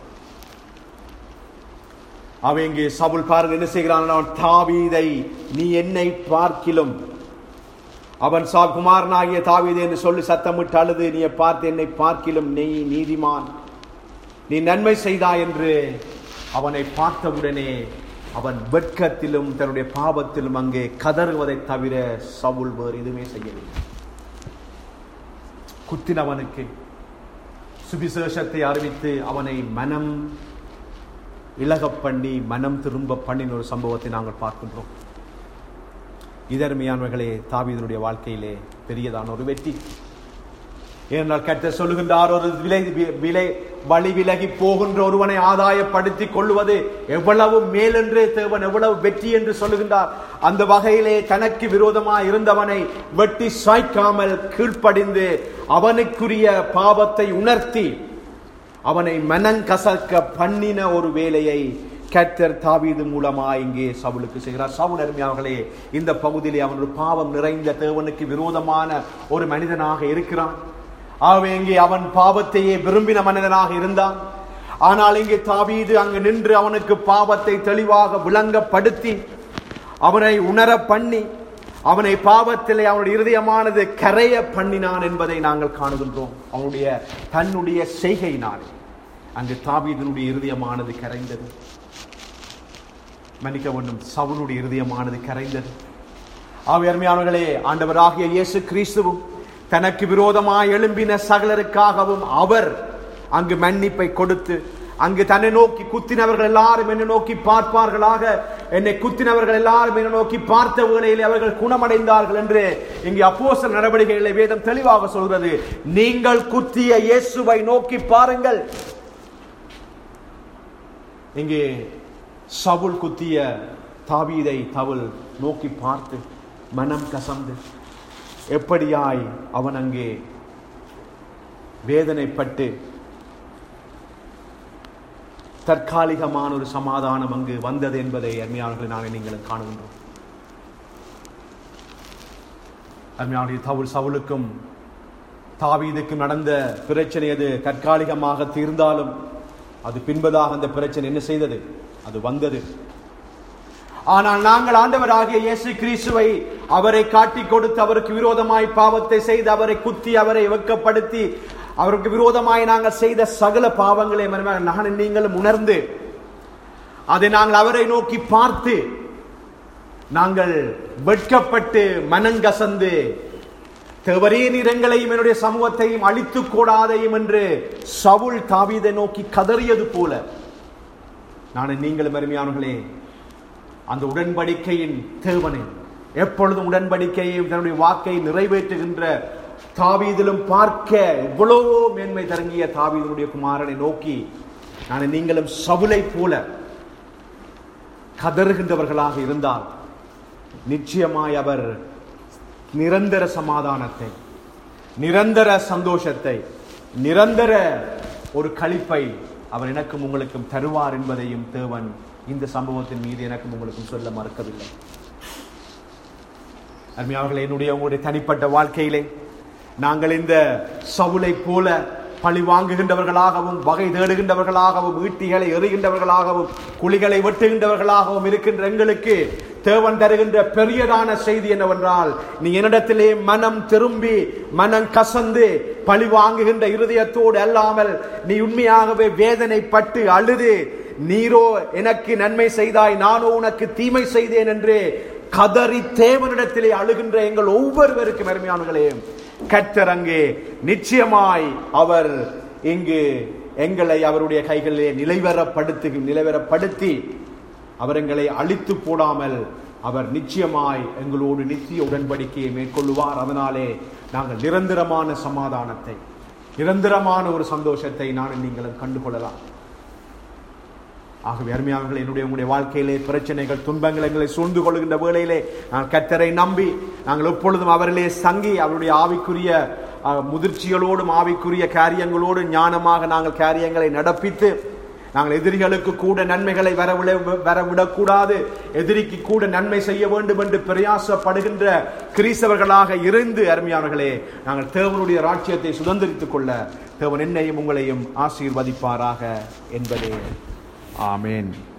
S1: அவன் இங்கே சவுல் பாருங்க என்ன செய்கிறான் அவன் தாவீதை நீ என்னை பார்க்கிலும் அவன் சா குமாரனாகிய தாவீதை என்று சொல்லி சத்தமிட்டு அழுது நீ பார்த்து என்னை பார்க்கிலும் நீ நீதிமான் நீ நன்மை செய்தாய் என்று அவனை பார்த்தவுடனே அவன் வெட்கத்திலும் தன்னுடைய பாவத்திலும் அங்கே கதறுவதை தவிர சவுல் வேறு எதுவுமே செய்யவில்லை குத்தினவனுக்கு சுவிசேஷத்தை அறிவித்து அவனை மனம் இலகப் பண்ணி மனம் திரும்ப பண்ணின ஒரு சம்பவத்தை நாங்கள் பார்க்கின்றோம் இதர்மையானவர்களே தாவீதனுடைய வாழ்க்கையிலே பெரியதான ஒரு வெற்றி ஏனென்றால் கட்ட சொல்லுகின்றார் ஒரு விலை விலை வழி விலகி போகின்ற ஒருவனை ஆதாயப்படுத்திக் கொள்வது எவ்வளவு மேலென்று தேவன் எவ்வளவு வெற்றி என்று சொல்லுகின்றார் அந்த வகையிலே தனக்கு விரோதமாய் இருந்தவனை வெட்டி சாய்க்காமல் கீழ்ப்படிந்து அவனுக்குரிய பாவத்தை உணர்த்தி அவனை மனங்கசக்க பண்ணின ஒரு வேலையை கர்த்தர் தாவீது மூலமா இங்கே சவுலுக்கு செய்கிறார் சவுல் அருமையார்களே இந்த பகுதியிலே அவன் ஒரு பாவம் நிறைந்த தேவனுக்கு விரோதமான ஒரு மனிதனாக இருக்கிறான் ஆகவே இங்கே அவன் பாவத்தையே விரும்பின மனிதனாக இருந்தான் ஆனால் இங்கே தாவீது அங்கு நின்று அவனுக்கு பாவத்தை தெளிவாக விளங்கப்படுத்தி அவனை உணர பண்ணி அவனை பாவத்திலே அவனுடைய இருதயமானது கரைய பண்ணினான் என்பதை நாங்கள் காணுகின்றோம் அவனுடைய தன்னுடைய செய்கையினாலே அங்கு தாவீதனுடைய இருதயமானது கரைந்தது மன்னிக்க வேண்டும் சவுனுடைய இருதயமானது கரைந்தது ஆவி அருமையானவர்களே ஆண்டவராகிய இயேசு கிறிஸ்துவும் தனக்கு விரோதமாய் எழும்பின சகலருக்காகவும் அவர் அங்கு மன்னிப்பை கொடுத்து அங்கு தன்னை நோக்கி குத்தினவர்கள் எல்லாரும் என்னை நோக்கி பார்ப்பார்களாக என்னை குத்தினவர்கள் எல்லாரும் என்னை நோக்கி பார்த்த வேளையில் அவர்கள் குணமடைந்தார்கள் என்று இங்கே அப்போஸ்தலர் நடவடிக்கைகளை வேதம் தெளிவாக சொல்கிறது நீங்கள் குத்திய இயேசுவை நோக்கி பாருங்கள் இங்கே சவுல் குத்திய தாவீதை தவுல் நோக்கி பார்த்து மனம் கசந்து எப்படியாய் அவன் அங்கே வேதனைப்பட்டு தற்காலிகமான ஒரு சமாதானம் அங்கு வந்தது என்பதை அருமையாளர்களை நாங்கள் நீங்களும் காணுகின்றோம் அருமையாளர் தவுல் சவுலுக்கும் தாவீதுக்கும் நடந்த பிரச்சனை அது தற்காலிகமாக தீர்ந்தாலும் அது பின்பதாக அந்த பிரச்சனை என்ன செய்தது அது வந்தது ஆனால் நாங்கள் ஆண்டவராகிய இயேசு கிறிஸ்துவை அவரை காட்டி கொடுத்து அவருக்கு விரோதமாய் பாவத்தை செய்து அவரை குத்தி அவரை வெக்கப்படுத்தி அவருக்கு விரோதமாய் நாங்கள் செய்த சகல பாவங்களை நான் நீங்களும் உணர்ந்து அதை நாங்கள் அவரை நோக்கி பார்த்து நாங்கள் வெட்கப்பட்டு மனங்கசந்து தேவரே நிறங்களையும் என்னுடைய சமூகத்தையும் அழித்து கூடாதையும் என்று சவுல் தாவீதை நோக்கி கதறியது போல நான் நீங்களும் அருமையானவர்களே அந்த உடன்படிக்கையின் தேவனை எப்பொழுதும் உடன்படிக்கையையும் தன்னுடைய வாக்கை நிறைவேற்றுகின்ற தாவீதிலும் பார்க்க எவ்வளவோ மேன்மை தரங்கிய தாவீதனுடைய குமாரனை நோக்கி நான் நீங்களும் சவுளை போல கதறுகின்றவர்களாக இருந்தால் நிச்சயமாய் அவர் நிரந்தர சமாதானத்தை நிரந்தர சந்தோஷத்தை நிரந்தர ஒரு களிப்பை அவர் எனக்கும் உங்களுக்கும் தருவார் என்பதையும் தேவன் இந்த சம்பவத்தின் மீது எனக்கும் உங்களுக்கும் சொல்ல மறக்கவில்லை அருமையாளர்களே என்னுடைய உங்களுடைய தனிப்பட்ட வாழ்க்கையிலே நாங்கள் இந்த சவுளை போல பழி வாங்குகின்றவர்களாகவும் வகை தேடுகின்றவர்களாகவும் ஈட்டிகளை எறிகின்றவர்களாகவும் குழிகளை வெட்டுகின்றவர்களாகவும் இருக்கின்ற எங்களுக்கு தேவன் தருகின்ற பெரியதான செய்தி என்னவென்றால் நீ என்னிடத்திலே மனம் திரும்பி மனம் கசந்து பழி வாங்குகின்ற இருதயத்தோடு அல்லாமல் நீ உண்மையாகவே வேதனைப்பட்டு அழுது நீரோ எனக்கு நன்மை செய்தாய் நானோ உனக்கு தீமை செய்தேன் என்று கதறி தேவனிடத்திலே அழுகின்ற எங்கள் ஒவ்வொருவருக்கும் அருமையானங்களே கர்த்தர் அங்கே நிச்சயமாய் அவர் இங்கு எங்களை அவருடைய கைகளிலே நிலைவரப்படுத்து நிலைவரப்படுத்தி அவர் எங்களை அழித்து போடாமல் அவர் நிச்சயமாய் எங்களோடு நித்திய உடன்படிக்கையை மேற்கொள்ளுவார் அதனாலே நாங்கள் நிரந்தரமான சமாதானத்தை நிரந்தரமான ஒரு சந்தோஷத்தை நான் நீங்களும் கண்டுகொள்ளலாம் ஆகவே அருமையானவர்கள் என்னுடைய உங்களுடைய வாழ்க்கையிலே பிரச்சனைகள் துன்பங்கள் எங்களை சூழ்ந்து கொள்கின்ற வேளையிலே நான் கத்தரை நம்பி நாங்கள் எப்பொழுதும் அவரிலே சங்கி அவருடைய ஆவிக்குரிய முதிர்ச்சிகளோடும் ஆவிக்குரிய காரியங்களோடு ஞானமாக நாங்கள் காரியங்களை நடப்பித்து நாங்கள் எதிரிகளுக்கு கூட நன்மைகளை வரவிட வரவிடக்கூடாது எதிரிக்கு கூட நன்மை செய்ய வேண்டும் என்று பிரயாசப்படுகின்ற கிறிஸ்தவர்களாக இருந்து அருமையானவர்களே நாங்கள் தேவனுடைய ராட்சியத்தை சுதந்திரித்துக் கொள்ள தேவன் என்னையும் உங்களையும் ஆசீர்வதிப்பாராக என்பதே ஆமேன்